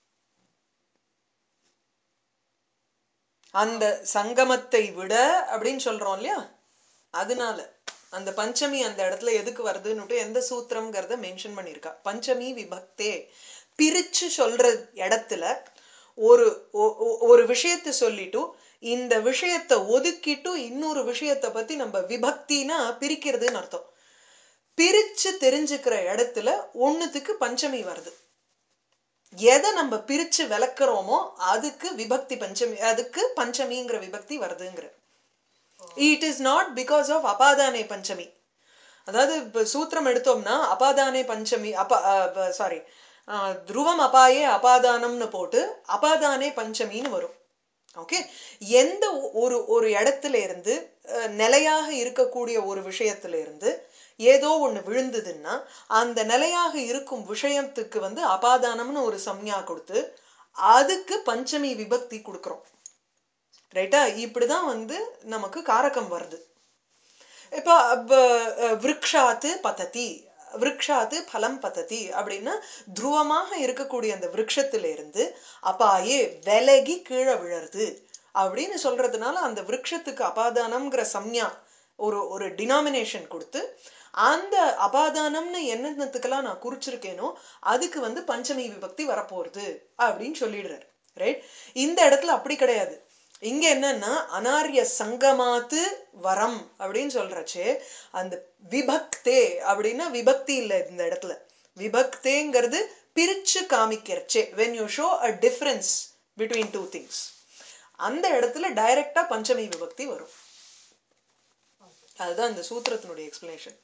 அந்த சங்கமத்தை விட அப்படின்னு சொல்றோம் இல்லையா அதனால அந்த பஞ்சமி அந்த இடத்துல எதுக்கு வருதுன்னுட்டு எந்த சூத்திரம்ங்கிறத மென்ஷன் பண்ணியிருக்கா பஞ்சமி விபக்தே பிரிச்சு சொல்ற இடத்துல ஒரு ஒ- ஒ- ஒரு விஷயத்தை சொல்லிட்டு இந்த விஷயத்தை ஒதுக்கிட்டு இன்னொரு விஷயத்தை பத்தி நம்ம விபக்தினா பிரிக்கிறதுன்னு அர்த்தம் பிரிச்சு தெரிஞ்சுக்கிற இடத்துல ஒண்ணுத்துக்கு பஞ்சமி வருது எதை நம்ம பிரிச்சு விளக்குறோமோ அதுக்கு விபக்தி பஞ்சமி அதுக்கு பஞ்சமிங்கிற விபக்தி வருதுங்கிற it is not because of அபாதானே பஞ்சமி அதாவது இப்ப சூத்திரம் எடுத்தோம்னா அபாதானே பஞ்சமி அப்பா சாரி துருவம் அபாயே அபாதானம்னு போட்டு அபாதானே பஞ்சமின்னு வரும் ஓகே எந்த ஒ- ஒரு ஒரு இடத்துல இருந்து அஹ், நிலையாக இருக்கக்கூடிய ஒரு விஷயத்துல இருந்து ஏதோ ஒண்ணு விழுந்ததுன்னா அந்த நிலையாக இருக்கும் விஷயத்துக்கு வந்து அபாதானம்னு ஒரு சம்ஞா கொடுத்து அதுக்கு பஞ்சமி விபக்தி கொடுக்கிறோம் ரைட்டா இப்படிதான் வந்து நமக்கு காரகம் வருது இப்போ அப்ப- அஹ் விருக்ஷாத்து பததி விருக்ஷாத்து பலம் பததி அப்படின்னா துருவமாக இருக்கக்கூடிய அந்த விருட்சத்துல இருந்து அப்பாயே விலகி கீழே விழருது அப்படின்னு சொல்றதுனால அந்த விருட்சத்துக்கு அபாதானம்ங்கிற சம்ஞா ஒரு ஒரு டினாமினேஷன் கொடுத்து அந்த அபாதானம்னு என்னென்னத்துக்கெல்லாம் நான் குறிச்சிருக்கேனோ அதுக்கு வந்து பஞ்சமி விபக்தி வரப்போறது அப்படின்னு சொல்லிடுறாரு ரைட் இந்த இடத்துல அப்படி கிடையாது இங்க என்னன்னா அனாரிய சங்கமாத்து வரம் அப்படின்னு சொல்றச்சே அந்த விபக்தே அப்படின்னா விபக்தி இல்ல இந்த இடத்துல விபக்தேங்கிறது பிரிச்சு காமிக்கிறச்சே when you show a difference between two things அந்த இடத்துல டைரக்டா பஞ்சமி விபக்தி வரும் அதுதான் இந்த சூத்திரத்தினுடைய எக்ஸ்பிளனேஷன்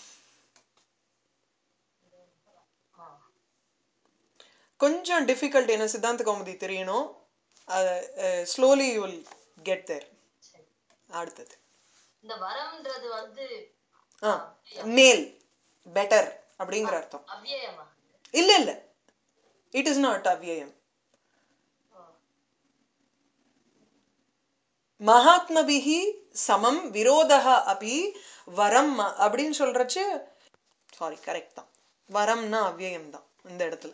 கொஞ்சம் டிஃபிகல்ட் என்ன சித்தாந்த கௌமுதி தெரியணும் slowly you will get there சரி. அடுத்தது இந்த வரம்ன்றது வந்து ஆ மேல் பெட்டர் அப்படிங்கிற அர்த்தம் அவ்யயமா இல்ல இல்ல இட் இஸ் நாட் அவ்யயம் மகாத்மபிஹி சமம் விரோதः அபி வரம் அப்படின்னு சொல்றச்சு சாரி கரெக்ட் தான் வரம்னா அவ்யயம் தான் இந்த இடத்துல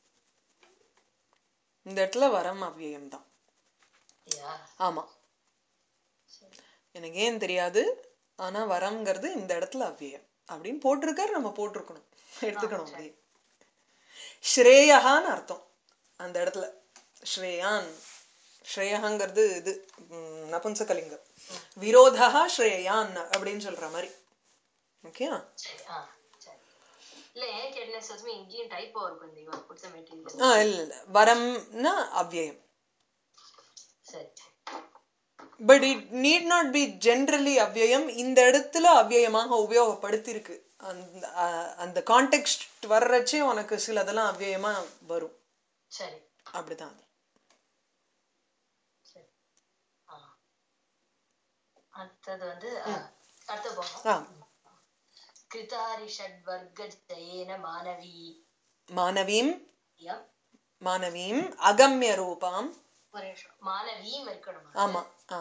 இந்த இடத்துல வரம் அவ்யயம் தான் யா ஆமா எனக்கு ஏன் தெரியாது ஆனா வரம்ங்கிறது இந்த இடத்துல அவ்யயம் அப்படின்னு போட்டிருக்காரு நம்ம போட்டிருக்கணும் எடுத்துக்கணும் அப்படியே ஸ்ரேயஹான்னு அர்த்தம் அந்த இடத்துல ஸ்ரேயான் ஸ்ரேயஹங்கிறது இது ம், நபும்சகலிங்கம் விரோதா ஸ்ரேயான் அப்படின்னு சொல்ற மாதிரி ஓகே சரி ஆ சரி இல்ல ஏன் கேட்டேன் சச்சுமே இங்கேயும் டைப்போ இருக்கும் இந்த இவன் கொடுத்த மெட்டீரியல் ஆ இல்ல இல்ல வரம்னா அவ்யயம் சரி but it need not be generally அவ்யயம் இந்த இடத்துல அவ்யயமாக உபயோகப்படுத்தியிருக்கு அந்த அ- அந்த கான்டெக்ட் வர்றச்சே உனக்கு சிலதெல்லாம் அவ்யயமா வரும் சரி அப்படிதான் அது. சரி ஆ அடுத்தது வந்து ஆ, அடுத்த போகும் ஆ கிருதாரி ஷட்வர்க ஜயேன மானவி மானவீம் யம் மானவீம் அகம்ய ரூபாம் ஒரு நிமிஷம் மானவீம் இருக்கணும் ஆமா ஆ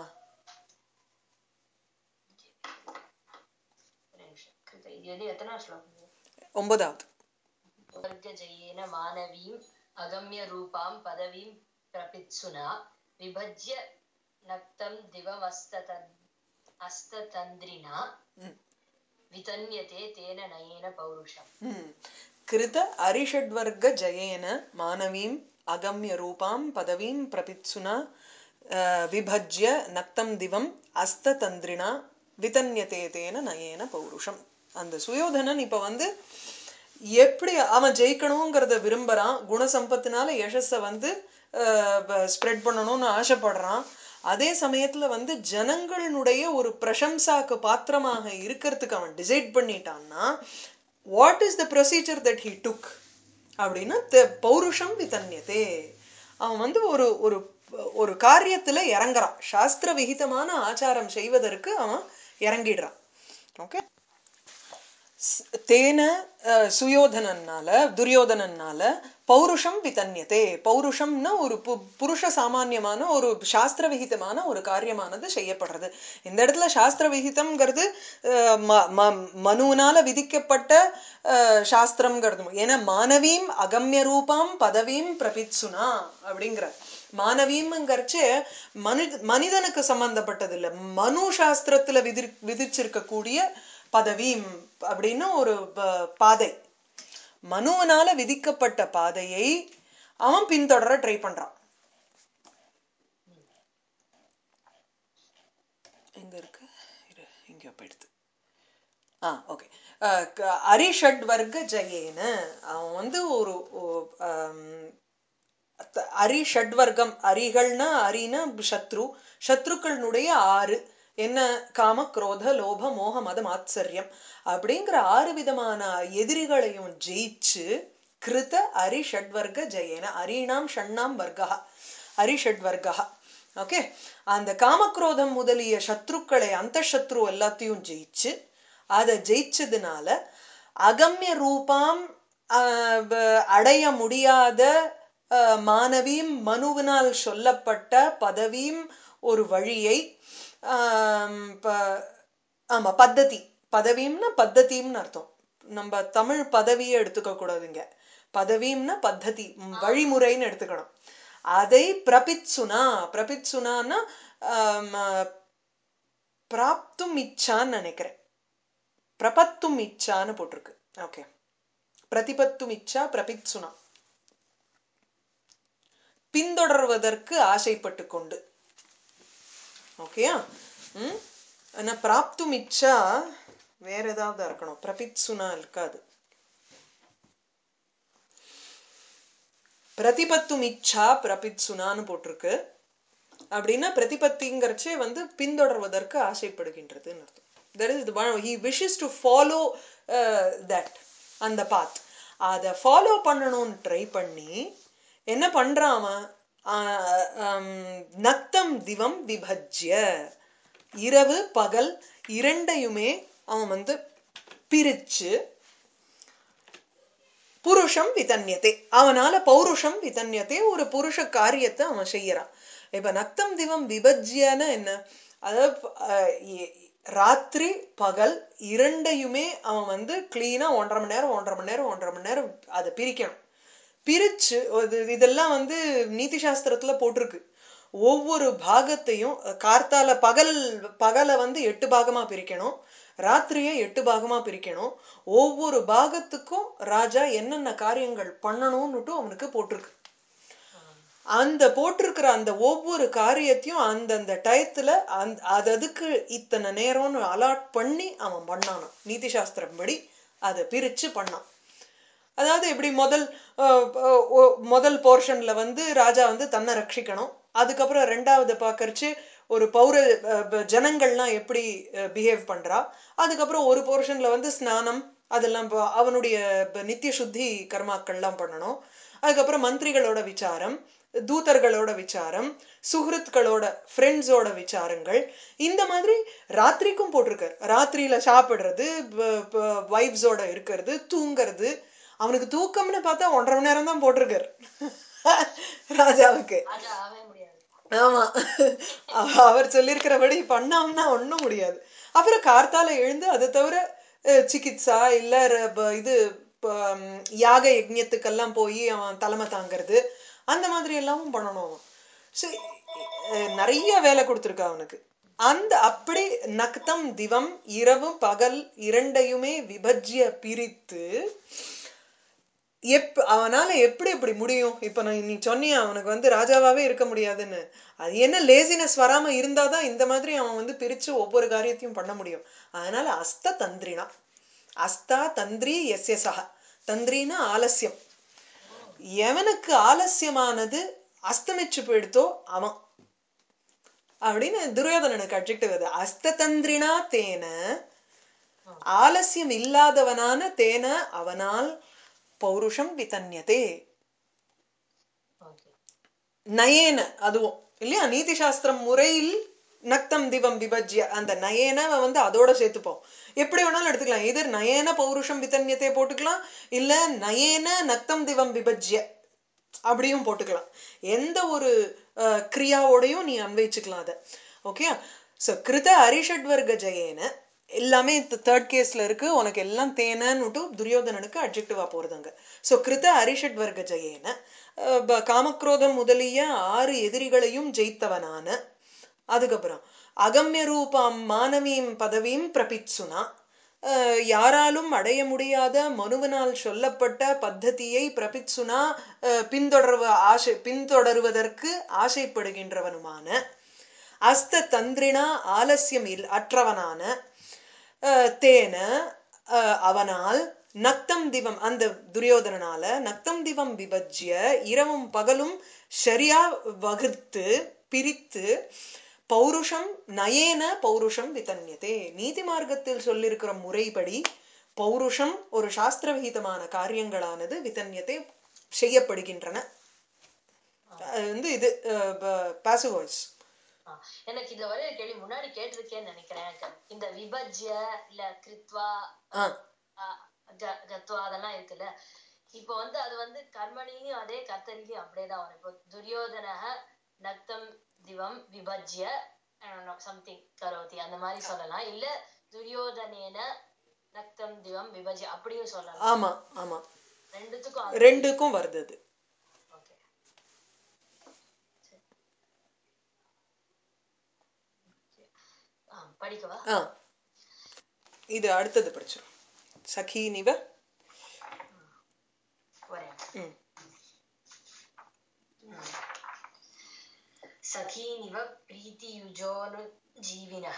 ஒரு நிமிஷம் கிருத இது வந்து எத்தனை ஸ்லோகம் ஒன்பதாவது वर्गजयेन मानवीम् अगम्य रूपां पदवीं प्रपित्सुना विभज्य नक्तं दिवमस्ततन् अस्ततन्द्रिणा वितन्यते तेन नयेन पौरुषम् ம். கிருத அரிஷட்வர்க ஜயேன மானவீம் அகம்ய ரூபாம் பதவீம் பிரபித்சுனா அஹ், விபஜ்ய நக்தம் திவம் அஸ்த தந்திரினா விதன்யதே தேன நயேன பௌருஷம் அந்த சுயோதனன் இப்ப வந்து எப்படி அவன் ஜெயிக்கணுங்கிறத விரும்புறான் குணசம்பத்தினால யசஸ வந்து ஸ்ப்ரெட் பண்ணணும்னு ஆசைப்படுறான் அதே சமயத்துல வந்து ஜனங்களுடைய ஒரு பிரசம்சாக்கு பாத்திரமாக இருக்கிறதுக்கு அவன் டிசைட் பண்ணிட்டான்னா what is the procedure that he took அப்படின்னா த- பௌருஷம் விதன்யதே அவன் வந்து ஒரு ஒரு ஒரு காரியத்துல இறங்குறான் சாஸ்திர விகிதமான ஆச்சாரம் செய்வதற்கு அவன் இறங்கிடுறான் ஓகே தேன அஹ், சுயோதனன்னால துரியோதனன்னால பௌருஷம் விதன்யதே பௌருஷம்னா ஒரு பு புருஷ சாமான்யமான ஒரு சாஸ்திர விகிதமான ஒரு காரியமானது செய்யப்படுறது இந்த இடத்துல சாஸ்திர விகிதம்ங்கிறது அஹ், ம- ம- மனுவினால விதிக்கப்பட்ட அஹ், சாஸ்திரம்ங்கிறது ஏன்னா மானவீம் அகம்ய ரூபாம் பதவீம் பிரபித்சுனா அப்படிங்கிற மானவீம்ங்கிறச்சு மனித மனிதனுக்கு சம்பந்தப்பட்டது இல்ல மனு சாஸ்திரத்துல விதி விதிச்சிருக்கக்கூடிய பதவீம் அப்படின்னு ஒரு ப- பாதை மனுவனால விதிக்கப்பட்ட பாதையை அவன் பின்தொடர ட்ரை பண்றான் எங்க இருக்கு இரு எங்கேயோ போயிடுது ஆ ஓகே அரிஷட் வர்க்க ஜெயேன அவன் வந்து ஒரு ஒ- ஆம், த- அரி ஷட்வர்க்கம் அரிகள்னா அரினா சத்ரு சத்ருக்களினுடைய ஆறு என்ன காம குரோத லோப மோக மதம் ஆத்சரியம் அப்படிங்கிற ஆறு விதமான எதிரிகளையும் ஜெயிச்சு கிருத அரி ஷட்வர்க்க ஜெயேன அரிணாம் ஷண்ணாம் வர்க்கா அரி ஷட்வர்க்கா ஓகே அந்த காமக்ரோதம் முதலிய சத்ருக்களை அந்த சத்ரு எல்லாத்தையும் ஜெயிச்சு அதை ஜெயிச்சதுனால அகம்ய ரூபாம் ஆஹ் வ- அடைய முடியாத ஆஹ் மானவீம் மனுவினால் சொல்லப்பட்ட பதவீம் ஒரு வழியை ஆம், ப- ஆமா பத்ததி பதவீம்னா பத்ததிம்னு அர்த்தம் நம்ம தமிழ் பதவியை எடுத்துக்க கூடாதுங்க பதவீம்னா பத்ததி ம், வழிமுறைன்னு எடுத்துக்கணும் அதை பிரபித்சுனா பிரபித்சுனான்னா ஆம், பிராப்தும் இச்சான்னு நினைக்கிறேன் பிரபத்தும் இச்சான்னு போட்டிருக்கு ஓகே பிரதிபத்தும் இச்சா பிரபித்சுனா பின்தொடர்வதற்கு ஆசைப்பட்டு கொண்டு ஓகேயா ம் ஆனா பிராப்தும் இச்சா வேற ஏதாவது இருக்கணும் பிரபித்சுனா இருக்காது பிரதிபத்தும் இச்சா பிரபித்சுனான்னு போட்டிருக்கு அப்படின்னா பிரதிபத்திங்கிறச்சே வந்து பின்தொடர்வதற்கு ஆசைப்படுகின்றதுன்னு அர்த்தம் that is he wishes to follow that அந்த பாத் அதை ஃபாலோ பண்ணணும்னு ட்ரை பண்ணி என்ன பண்றான் அவன் ஆஹ் ஆம், நக்தம் திவம் விபஜ்ய இரவு பகல் இரண்டையுமே அவன் வந்து பிரிச்சு புருஷம் விதன்யத்தை அவனால பௌருஷம் விதன்யத்தை ஒரு புருஷ காரியத்தை அவன் செய்யறான் இப்ப நக்தம் திவம் விபஜ்யன்னு என்ன அதாவது அஹ், இ- ராத்திரி பகல் இரண்டையுமே அவன் வந்து கிளீனா ஒன்றரை மணி நேரம் ஒன்றரை மணி நேரம் ஒன்றரை மணி நேரம் அதை பிரிக்கணும் பிரிச்சு இது- இதெல்லாம் வந்து நீதி சாஸ்திரத்துல போட்டிருக்கு ஒவ்வொரு பாகத்தையும் அஹ், கார்த்தால பகல் பகலை வந்து எட்டு பாகமா பிரிக்கணும் ராத்திரியை எட்டு பாகமா பிரிக்கணும் ஒவ்வொரு பாகத்துக்கும் ராஜா என்னென்ன காரியங்கள் பண்ணணும்னுட்டும் அவனுக்கு போட்டிருக்கு அந்த போட்டிருக்கிற அந்த ஒவ்வொரு காரியத்தையும் அந்தந்த டயத்துல அந்த அது அதுக்கு இத்தனை நேரம்னு அலாட் பண்ணி அவன் பண்ணானாம் நீதி சாஸ்திரம் படி அதை பிரிச்சு பண்ணான் அதாவது எப்படி முதல் அஹ், அஹ், ஒ- முதல் போர்ஷன்ல வந்து ராஜா வந்து தன்னை ரட்சிக்கணும் அதுக்கப்புறம் ரெண்டாவது பார்க்கறச்சு ஒரு பௌர அஹ், ப- ஜனங்கள்லாம் எப்படி பிஹேவ் பண்றா அதுக்கப்புறம் ஒரு போர்ஷன்ல வந்து ஸ்நானம் அதெல்லாம் ப- அவனுடைய ப- நித்திய சுத்தி கர்மாக்கள்லாம் பண்ணணும் அதுக்கப்புறம் மந்திரிகளோட விசாரம் தூதர்களோட விசாரம் சுஹൃத்துக்களோட ஃப்ரெண்ட்ஸோட விசாரங்கள் இந்த மாதிரி ராத்திரிக்கும் போட்டிருக்காரு ராத்திரியில சாப்பிடுறது வைஃப்ஸோட இருக்கிறது தூங்குறது அவனுக்கு தூக்கம்னு பார்த்தா ஒன்றரை மணி நேரம் தான் போட்டிருக்காரு ராஜாவுக்கு ராஜா ஆகவே முடியாது ஆமா அவ- அவர் சொல்லியிருக்கிறபடி பண்ணாமனா ஒண்ணும் முடியாது அப்புறம் கார்த்தால எழுந்து அதை தவிர அஹ், சிகித்சா இல்ல ர- ப- இது ப- ம், யாக யஜ்ஞத்துக்கெல்லாம் போய் அவன் தலைமை தாங்கிறது அந்த மாதிரி எல்லாமும் பண்ணணும் அவன் So, அஹ், நிறைய வேலை கொடுத்துருக்கா அவனுக்கு அந்த அப்படி நக்தம் திவம் இரவு பகல் இரண்டையுமே விபஜ்ய பிரித்து எப் அவனால எப்படி இப்படி முடியும் இப்ப நான் நீ சொன்னியா அவனுக்கு வந்து ராஜாவாவே இருக்க முடியாதுன்னு அது என்ன லேசினஸ் வராம இருந்தாதான் இந்த மாதிரி அவன் வந்து பிரிச்சு ஒவ்வொரு காரியத்தையும் பண்ண முடியும் அதனால அஸ்த தந்திரினா அஸ்தா தந்திரி எஸ்ய சக தந்திரினா ஆலசியம் எவனுக்கு ஆலசியமானது அஸ்தமிச்சு போயிடுத்தோ அவன் அப்படின்னு துரியோதனனுக்கு அட்ஜெக்டிவ் அது அஸ்ததந்திரினா தேன ஆலசியம் இல்லாதவனான தேன அவனால் பௌருஷம் விதன்யதே ஓகே நயேன அதுவும் இல்லையா நீதி சாஸ்திரம் முறையில் நக்தம் திவம் விபஜ்ய அந்த நயேன வந்து அதோட சேர்த்துப்போம் எப்படி வேணாலும் எடுத்துக்கலாம் எதிர் நயேன பௌருஷம் விதன்யத்தை போட்டுக்கலாம் இல்ல நயேன நக்தம் திவம் விபஜ்ய அப்படியும் போட்டுக்கலாம் எந்த ஒரு அஹ், கிரியாவோடையும் நீ அன்வைச்சுக்கலாம் அதை ஓகே ஸோ கிருத அரிஷட்வர்க ஜெயேன எல்லாமே தேர்ட் கேஸ்ல இருக்கு உனக்கு எல்லாம் தேனன்னு துரியோதனனுக்கு அட்ஜெக்டிவா போறதுங்க ஸோ கிருத அரிஷட்வர்க ஜெயேன அஹ், ப- காமக்ரோதம் முதலிய ஆறு எதிரிகளையும் ஜெயித்தவனான அதுக்கப்புறம் அகம்ய ரூபாம் மானவீம் பதவியும் பிரபித்சுனா அஹ், யாராலும் அடைய முடியாத மனுவனால் சொல்லப்பட்ட பத்ததியை பிரபித்சுனா அஹ், பின்தொடர்வ ஆசை பின்தொடருவதற்கு ஆசைப்படுகின்றவனுமான அஸ்த தந்திரினா ஆலசியம் இல் அற்றவனான அஹ், தேன அஹ், அவனால் நக்தம் திவம் அந்த துரியோதனனால நக்தம் திவம் விபஜ்ய இரவும் பகலும் சரியா வகுத்து பிரித்து பௌருஷம் நயேன பௌருஷம் விதன்யதே நீதி மார்க்கத்தில் சொல்லியிருக்கிற முறைப்படி பௌருஷம் ஒரு சாஸ்திர விகிதமான காரியங்களானது விதன்யத்தை செய்யப்படுகின்றன அது வந்து இது பாசிவ் வாய்ஸ் ஆ, எனக்கு இதுல ஒரே ஒரு கேள்வி முன்னாடி கேட்டிருக்கேன்னு நினைக்கிறேன் எனக்கு. இந்த விபஜ்ய இல்ல கிருத்வா ஆ ஆ, க- கத்வா அதெல்லாம் இருக்குல்ல இப்போ வந்து அது வந்து கர்மணியும் அதே கர்த்தரிலையும் அப்படியே தான் வரும் இப்போ துரியோதனக நக்தம் திவம் விபஜ்ய சம்திங் கரோதி அந்த மாதிரி சொல்லலாம் இல்ல துரியோதனேன நக்தம் திவம் விபஜ்ய அப்படியும் சொல்லலாம் ஆமா ஆமா ரெண்டுத்துக்கும் அது- ரெண்டுக்கும் வருது அது ஓகே ஆ படிக்கவா ஆ இது அடுத்தது படிச்சிடும் சகி நிவ வரேன் ம் सखीनिव प्रीतियुजोनुजीविनः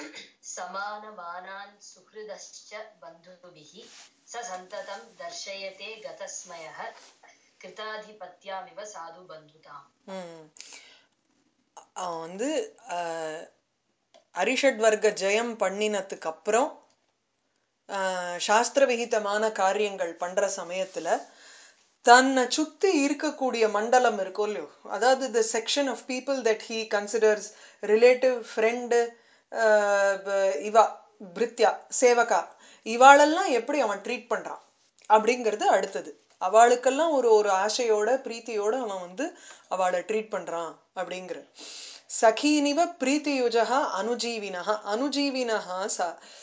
समानमानान् सुहृदश्च बन्धुभिः स सन्ततं दर्शयते गतस्मयः कृताधिपत्यामिव साधु बन्धुताम् ம். அவன் வந்து அஹ், அரிஷட் வர்க்க ஜெயம் பண்ணினதுக்கு அப்புறம் அஹ், சாஸ்திர விகிதமான காரியங்கள் பண்ற சமயத்துல தன்னை சுத்தி இருக்கக்கூடிய மண்டலம் இருக்கும் இல்லையோ அதாவது the section of people that he considers relative friend இவா பிரித்யா சேவகா இவாளெல்லாம் எப்படி அவன் ட்ரீட் பண்றான் அப்படிங்கிறது அடுத்தது அவளுக்கெல்லாம் ஒரு ஒரு ஆசையோட பிரீத்தியோட அவன் வந்து அவளை ட்ரீட் பண்றான் அப்படிங்கிற சகீனிவ பிரீத்தியுஜகா அனுஜீவினஹா அனுஜீவினஹா ச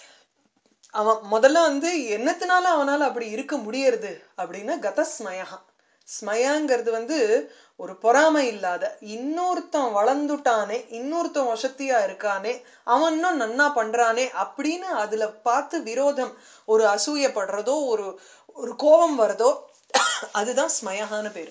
அவன் முதல்ல வந்து என்னத்தினால அவனால அப்படி இருக்க முடியறது அப்படின்னா கத ஸ்மயகா ஸ்மயங்கிறது வந்து ஒரு பொறாமை இல்லாத இன்னொருத்தன் வளர்ந்துட்டானே இன்னொருத்தன் வசத்தியா இருக்கானே அவன் இன்னும் நன்னா பண்றானே அப்படின்னு அதுல பார்த்து விரோதம் ஒரு அசூயப்படுறதோ ஒரு ஒரு கோபம் வருதோ அதுதான் ஸ்மயகான்னு பேரு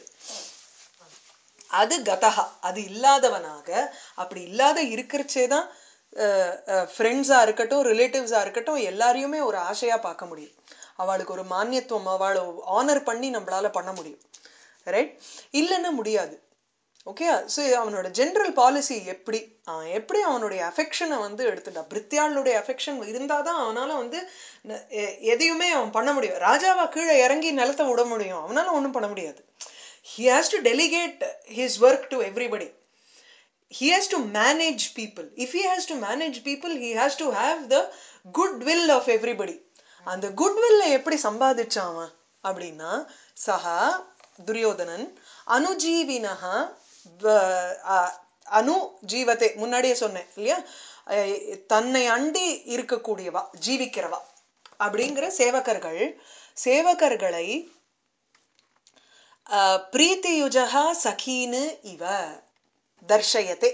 அது கதஹா அது இல்லாதவனாக அப்படி இல்லாத இருக்கிறச்சே தான் ஃப்ரெண்ட்ஸா இருக்கட்டும் ரிலேட்டிவ்ஸா இருக்கட்டும் எல்லாரையுமே ஒரு ஆசையா பார்க்க முடியும் அவளுக்கு ஒரு மானியத்துவம் அவளை ஆனர் பண்ணி நம்மளால பண்ண முடியும் ரைட் இல்லைன்னா முடியாது ஓகே ஸோ அவனோட ஜென்ரல் பாலிசி எப்படி அவன் எப்படி அவனுடைய அஃபெக்ஷனை வந்து எடுத்துட்டா பிரித்தியாளுடைய அஃபெக்ஷன் இருந்தாதான் அவனால வந்து ந- எ- எதையுமே அவன் பண்ண முடியும் ராஜாவா கீழே இறங்கி நிலத்தை விட முடியும் அவனால ஒண்ணும் பண்ண முடியாது he has to delegate his work to everybody he has to manage people if he has to manage people he has to have the goodwill of everybody அந்த goodwill எப்படி சம்பாதிச்சான் அவன் அப்படின்னா சஹா துரியோதனன் அனுஜீவினஹா வ- அ- அனு ஜீவத்தை முன்னாடியே சொன்னேன் இல்லையா அஹ் தன்னை அண்டி இருக்கக்கூடியவா ஜீவிக்கிறவா அப்படிங்கிற சேவகர்கள் சேவகர்களை அஹ், பிரீத்தியுஜகா சகீனு இவ தர்ஷயத்தே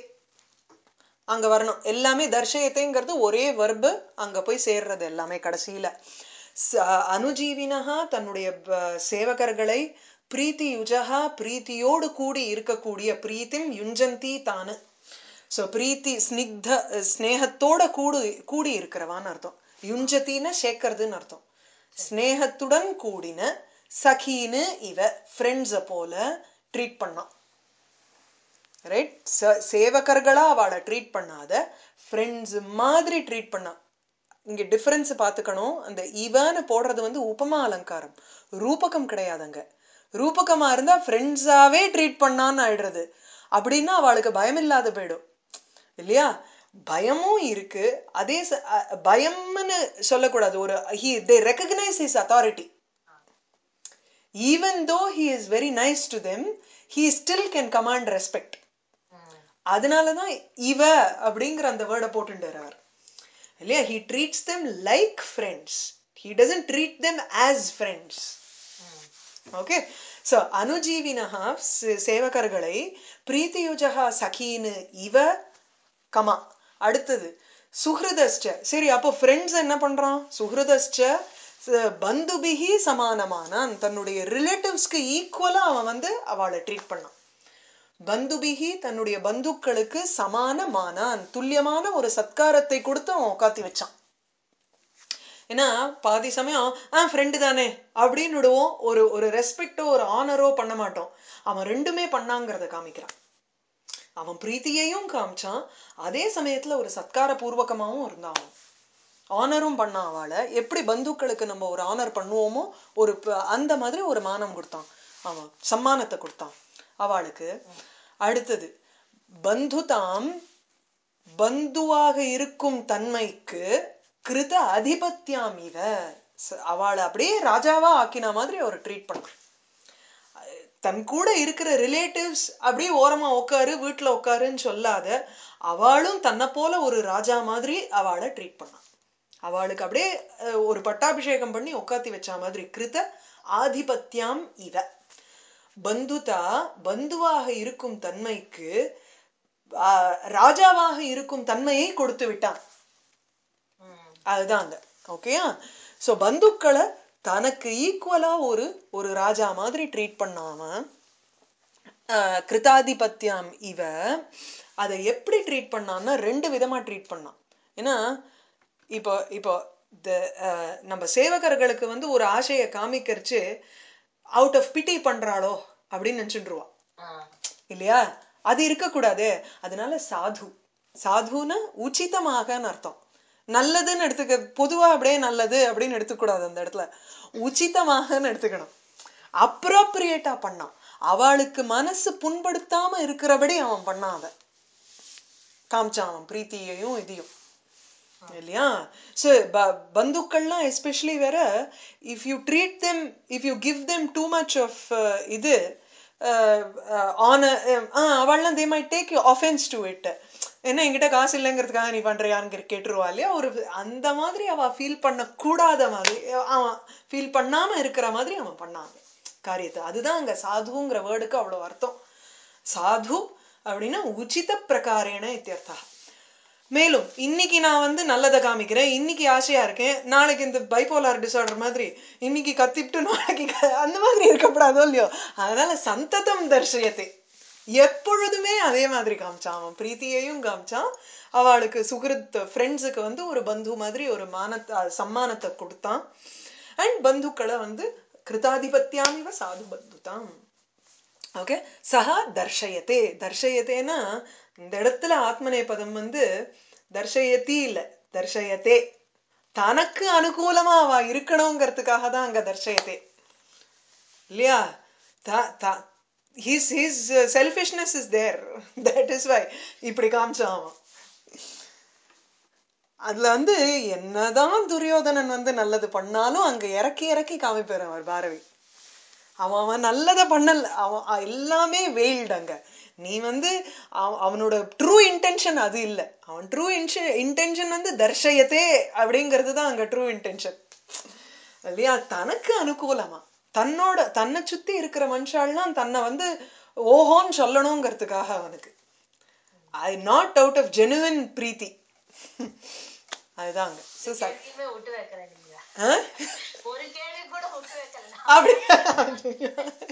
அங்க வரணும் எல்லாமே தர்ஷயத்தைங்கிறது ஒரே வர்பு அங்க போய் சேர்றது எல்லாமே கடைசியில ச- அனுஜீவினஹா தன்னுடைய ப- சேவகர்களை பிரீத்தி யுஜகா பிரீத்தியோடு கூடி இருக்கக்கூடிய பிரீத்திம் யுஞ்சந்தி தானு ஸோ பிரீத்தி ஸ்னிக்த ஸ்னேகத்தோட கூடு கூடி இருக்கிறவான்னு அர்த்தம் யுஞ்சத்தின்னு சேர்க்கறதுன்னு அர்த்தம் ஸ்னேகத்துடன் கூடின சகின்னு இவ ஃப்ரெண்ட்ஸை போல ட்ரீட் பண்ணான் ரைட் சேவகர்களா அவளை ட்ரீட் பண்ணாத ஃப்ரெண்ட்ஸ் மாதிரி ட்ரீட் பண்ணா இங்க டிஃபரன்ஸ் பார்த்துக்கணும் அந்த இவன்னு போடுறது வந்து உபமா அலங்காரம் ரூபகம் கிடையாதுங்க ரூபகமா இருந்தா ஃப்ரெண்ட்ஸாவே ட்ரீட் பண்ணான்னு ஆயிடுறது அப்படின்னா அவளுக்கு பயம் இல்லாத போயிடும் இல்லையா பயமும் இருக்கு அதே ச- அ- பயம்னு சொல்லக்கூடாது ஒரு he they recognize his authority even though he is very nice to them he still can command respect hmm. அதனாலதான் இவ அப்படிங்கிற அந்த வேர்டை போட்டுட்டார் அவர் இல்லையா he treats them like friends he doesn't treat them as friends hmm. Okay so அனுஜீவினஹா சே- சேவகர்களை பிரீத்தியுஜகா சகீனு இவ கமா அடுத்தது சுஹ்ருதஸ்ச சரி அப்போ ஃப்ரெண்ட்ஸ் என்ன பண்றான் சுஹ்ருதஸ்ச ச- பந்துபிகி சமானமானான் தன்னுடைய ரிலேட்டிவ்ஸ்க்கு ஈக்குவலா அவன் வந்து அவளை ட்ரீட் பண்ணான் பந்துபிகி தன்னுடைய பந்துக்களுக்கு சமானமானான் துல்லியமான ஒரு சத்காரத்தை கொடுத்து அவன் உட்காத்தி வச்சான் ஏன்னா பாதி சமயம் ஆ ஃப்ரெண்டு தானே அப்படின்னு விடுவோம் ஒரு ஒரு ரெஸ்பெக்டோ ஒரு ஆனரோ பண்ண மாட்டோம் அவன் ரெண்டுமே பண்ணாங்கிறத காமிக்கிறான் அவன் பிரீத்தியையும் காமிச்சான் அதே சமயத்துல ஒரு சத்கார பூர்வகமாவும் இருந்தான் அவன் ஆனரும் பண்ணான் அவளை எப்படி பந்துக்களுக்கு நம்ம ஒரு ஆனர் பண்ணுவோமோ ஒரு ப- அந்த மாதிரி ஒரு மானம் கொடுத்தான் அவன் சம்மானத்தை கொடுத்தான் அவளுக்கு அடுத்தது பந்துதாம் பந்துவாக இருக்கும் தன்மைக்கு கிருத அதிபத்தியாம் இவ ச- அவளை அப்படியே ராஜாவா ஆக்கின மாதிரி அவர் ட்ரீட் பண்ணான் தன் கூட இருக்கிற ரிலேட்டிவ்ஸ் அப்படியே ஓரமா உட்காரு வீட்டுல உட்காருன்னு சொல்லாத அவளும் தன்னை போல ஒரு ராஜா மாதிரி அவளை ட்ரீட் பண்ணான் அவளுக்கு அப்படியே அஹ், ஒரு பட்டாபிஷேகம் பண்ணி உட்காத்தி வச்ச மாதிரி கிருத ஆதிபத்தியாம் இவ பந்துதா பந்துவாக இருக்கும் தன்மைக்கு ஆஹ், ராஜாவாக இருக்கும் தன்மையை கொடுத்து விட்டான் ம். அதுதான் அந்த ஓகேயா சோ பந்துக்களை தனக்கு ஈக்குவலா ஒரு ஒரு ராஜா மாதிரி ட்ரீட் பண்ணாம ஆஹ், கிருதாதிபத்தியம் இவ அதை எப்படி ட்ரீட் பண்ணான்னா ரெண்டு விதமா ட்ரீட் பண்ணான் ஏன்னா இப்போ இப்போ இந்த ஆஹ், நம்ம சேவகர்களுக்கு வந்து ஒரு ஆசையை காமிக்கிறச்சு அவுட் ஆஃப் பிட்டி பண்றாளோ அப்படின்னு நினைச்சுட்டுருவா ஆ. இல்லையா அது இருக்கக்கூடாது அதனால சாது சாதுன்னு உச்சிதமாகன்னு அர்த்தம் நல்லதுன்னு எடுத்துக்க பொதுவா அப்படியே நல்லது அப்படின்னு எடுத்துக்கூடாது அந்த இடத்துல உச்சிதமாகன்னு எடுத்துக்கணும் அப்ரோப்ரியேட்டா பண்ணான் அவளுக்கு மனசு புண்படுத்தாம இருக்கிறபடி அவன் பண்ணான் அதை காமிச்சான் அவன் பிரீத்தியையும் இதையும் இல்லையா ஸோ பந்துக்கள்லாம் எஸ்பெஷலி வேற if you treat them if you give them too much of இது ஆன அவள்லாம் they may take you offence to it என்ன என்கிட்ட காசு இல்லைங்கிறதுக்காக நீ பண்றியான்னு கே- கேட்டுருவா இல்லையா ஒரு அந்த மாதிரி அவ ஃபீல் பண்ண கூடாத மாதிரி அவன் ஃபீல் பண்ணாம இருக்கிற மாதிரி அவன் பண்ணாங்க காரியத்தை அதுதான் அங்க சாதுங்கிற வேர்டுக்கு அவ்வளவு அர்த்தம் சாது அப்படின்னா உச்சித பிரகாரேன இத்தியர்த்தா மேலும் இன்னைக்கு நான் வந்து நல்லதை காமிக்கிறேன் இன்னைக்கு ஆசையா இருக்கேன் நாளைக்கு இந்த பைபோலார் டிசார்டர் மாதிரி இன்னைக்கு கத்திட்டு நாளைக்கு க- அந்த மாதிரி இருக்கக்கூடாதோ இல்லையோ அதனால சந்ததம் தர்ஷயத்தை எப்பொழுதுமே அதே மாதிரி காமிச்சான் அவன் பிரீத்தியையும் காமிச்சான் அவளுக்கு சுகிருத் ஃப்ரெண்ட்ஸுக்கு வந்து ஒரு பந்து மாதிரி ஒரு மானத்தை சம்மானத்தை கொடுத்தான் அண்ட் பந்துக்களை வந்து கிருதாதிபத்தியாமிவ சாது பந்துதான் ஓகே சஹா தர்ஷயத்தே தர்ஷயத்தேனா இந்த இடத்துல ஆத்மநேபதம் வந்து தர்ஷயத்தி இல்ல தர்ஷயத்தே தனக்கு அனுகூலமா அவ இருக்கணுங்கிறதுக்காக தான் அங்க தர்ஷயத்தே இல்லையா த- த- his his uh, selfishness is there that is why இப்படி காமிச்சான் அவன் அதுல வந்து என்னதான் துரியோதனன் வந்து நல்லது பண்ணாலும் அங்க இறக்கி இறக்கி காமிப்பார் அவர் பாரதி அவன் அவன் நல்லதை பண்ணல அவன் அ- எல்லாமே வெயில்டு அங்க நீ வந்து அவ- அவனோட ட்ரூ இன்டென்ஷன் அது இல்ல அவன் ட்ரூ இன்டென்ஷன் வந்து தர்ஷயத்தே அப்படிங்கிறது தான் அங்க ட்ரூ இன்டென்ஷன் இல்லையா தனக்கு அனுகூலமா தன்னோட தன்னை சுத்தி இருக்கிற மனுஷாலாம் தன்னை வந்து ஓஹோன்னு சொல்லணுங்கிறதுக்காக அவனுக்கு I not out of genuine பிரீத்தி அதுதாங்க So, ச- கேள்வியுமே விட்டு வைக்கல நீங்க ஆ? ஒரு கேள்வி கூட விட்டு வைக்கல நான். அப்படி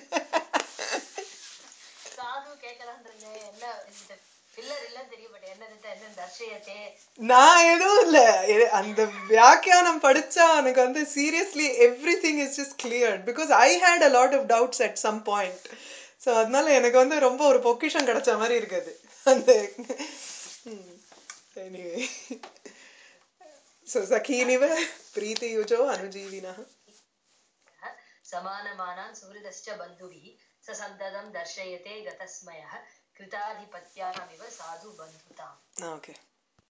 சாது கேட்கலான்றீங்க என்ன இந்த பில்லர் இல்ல தெரியும் பட் என்னது என்ன தர்ஷயத்தே நான் எதுவும் இல்ல எ- அந்த வியாக்கியானம் படிச்சா எனக்கு வந்து seriously everything is just clear because I had a lot of doubts at some point so அதனால எனக்கு வந்து ரொம்ப ஒரு பொக்கிஷம் கிடைச்ச மாதிரி இருக்குது அந்த எனிவே ஸோ சகீனிவ பிரீத்தியுஜோ அனுஜீவினா சமானமானான் சுஹൃதश्च பந்துபிः ச சந்ததம் தர்ஷயத்தே கதஸ்மயः கிருதாதிபத்யாமிவ சாது பந்துதாம் ஓகே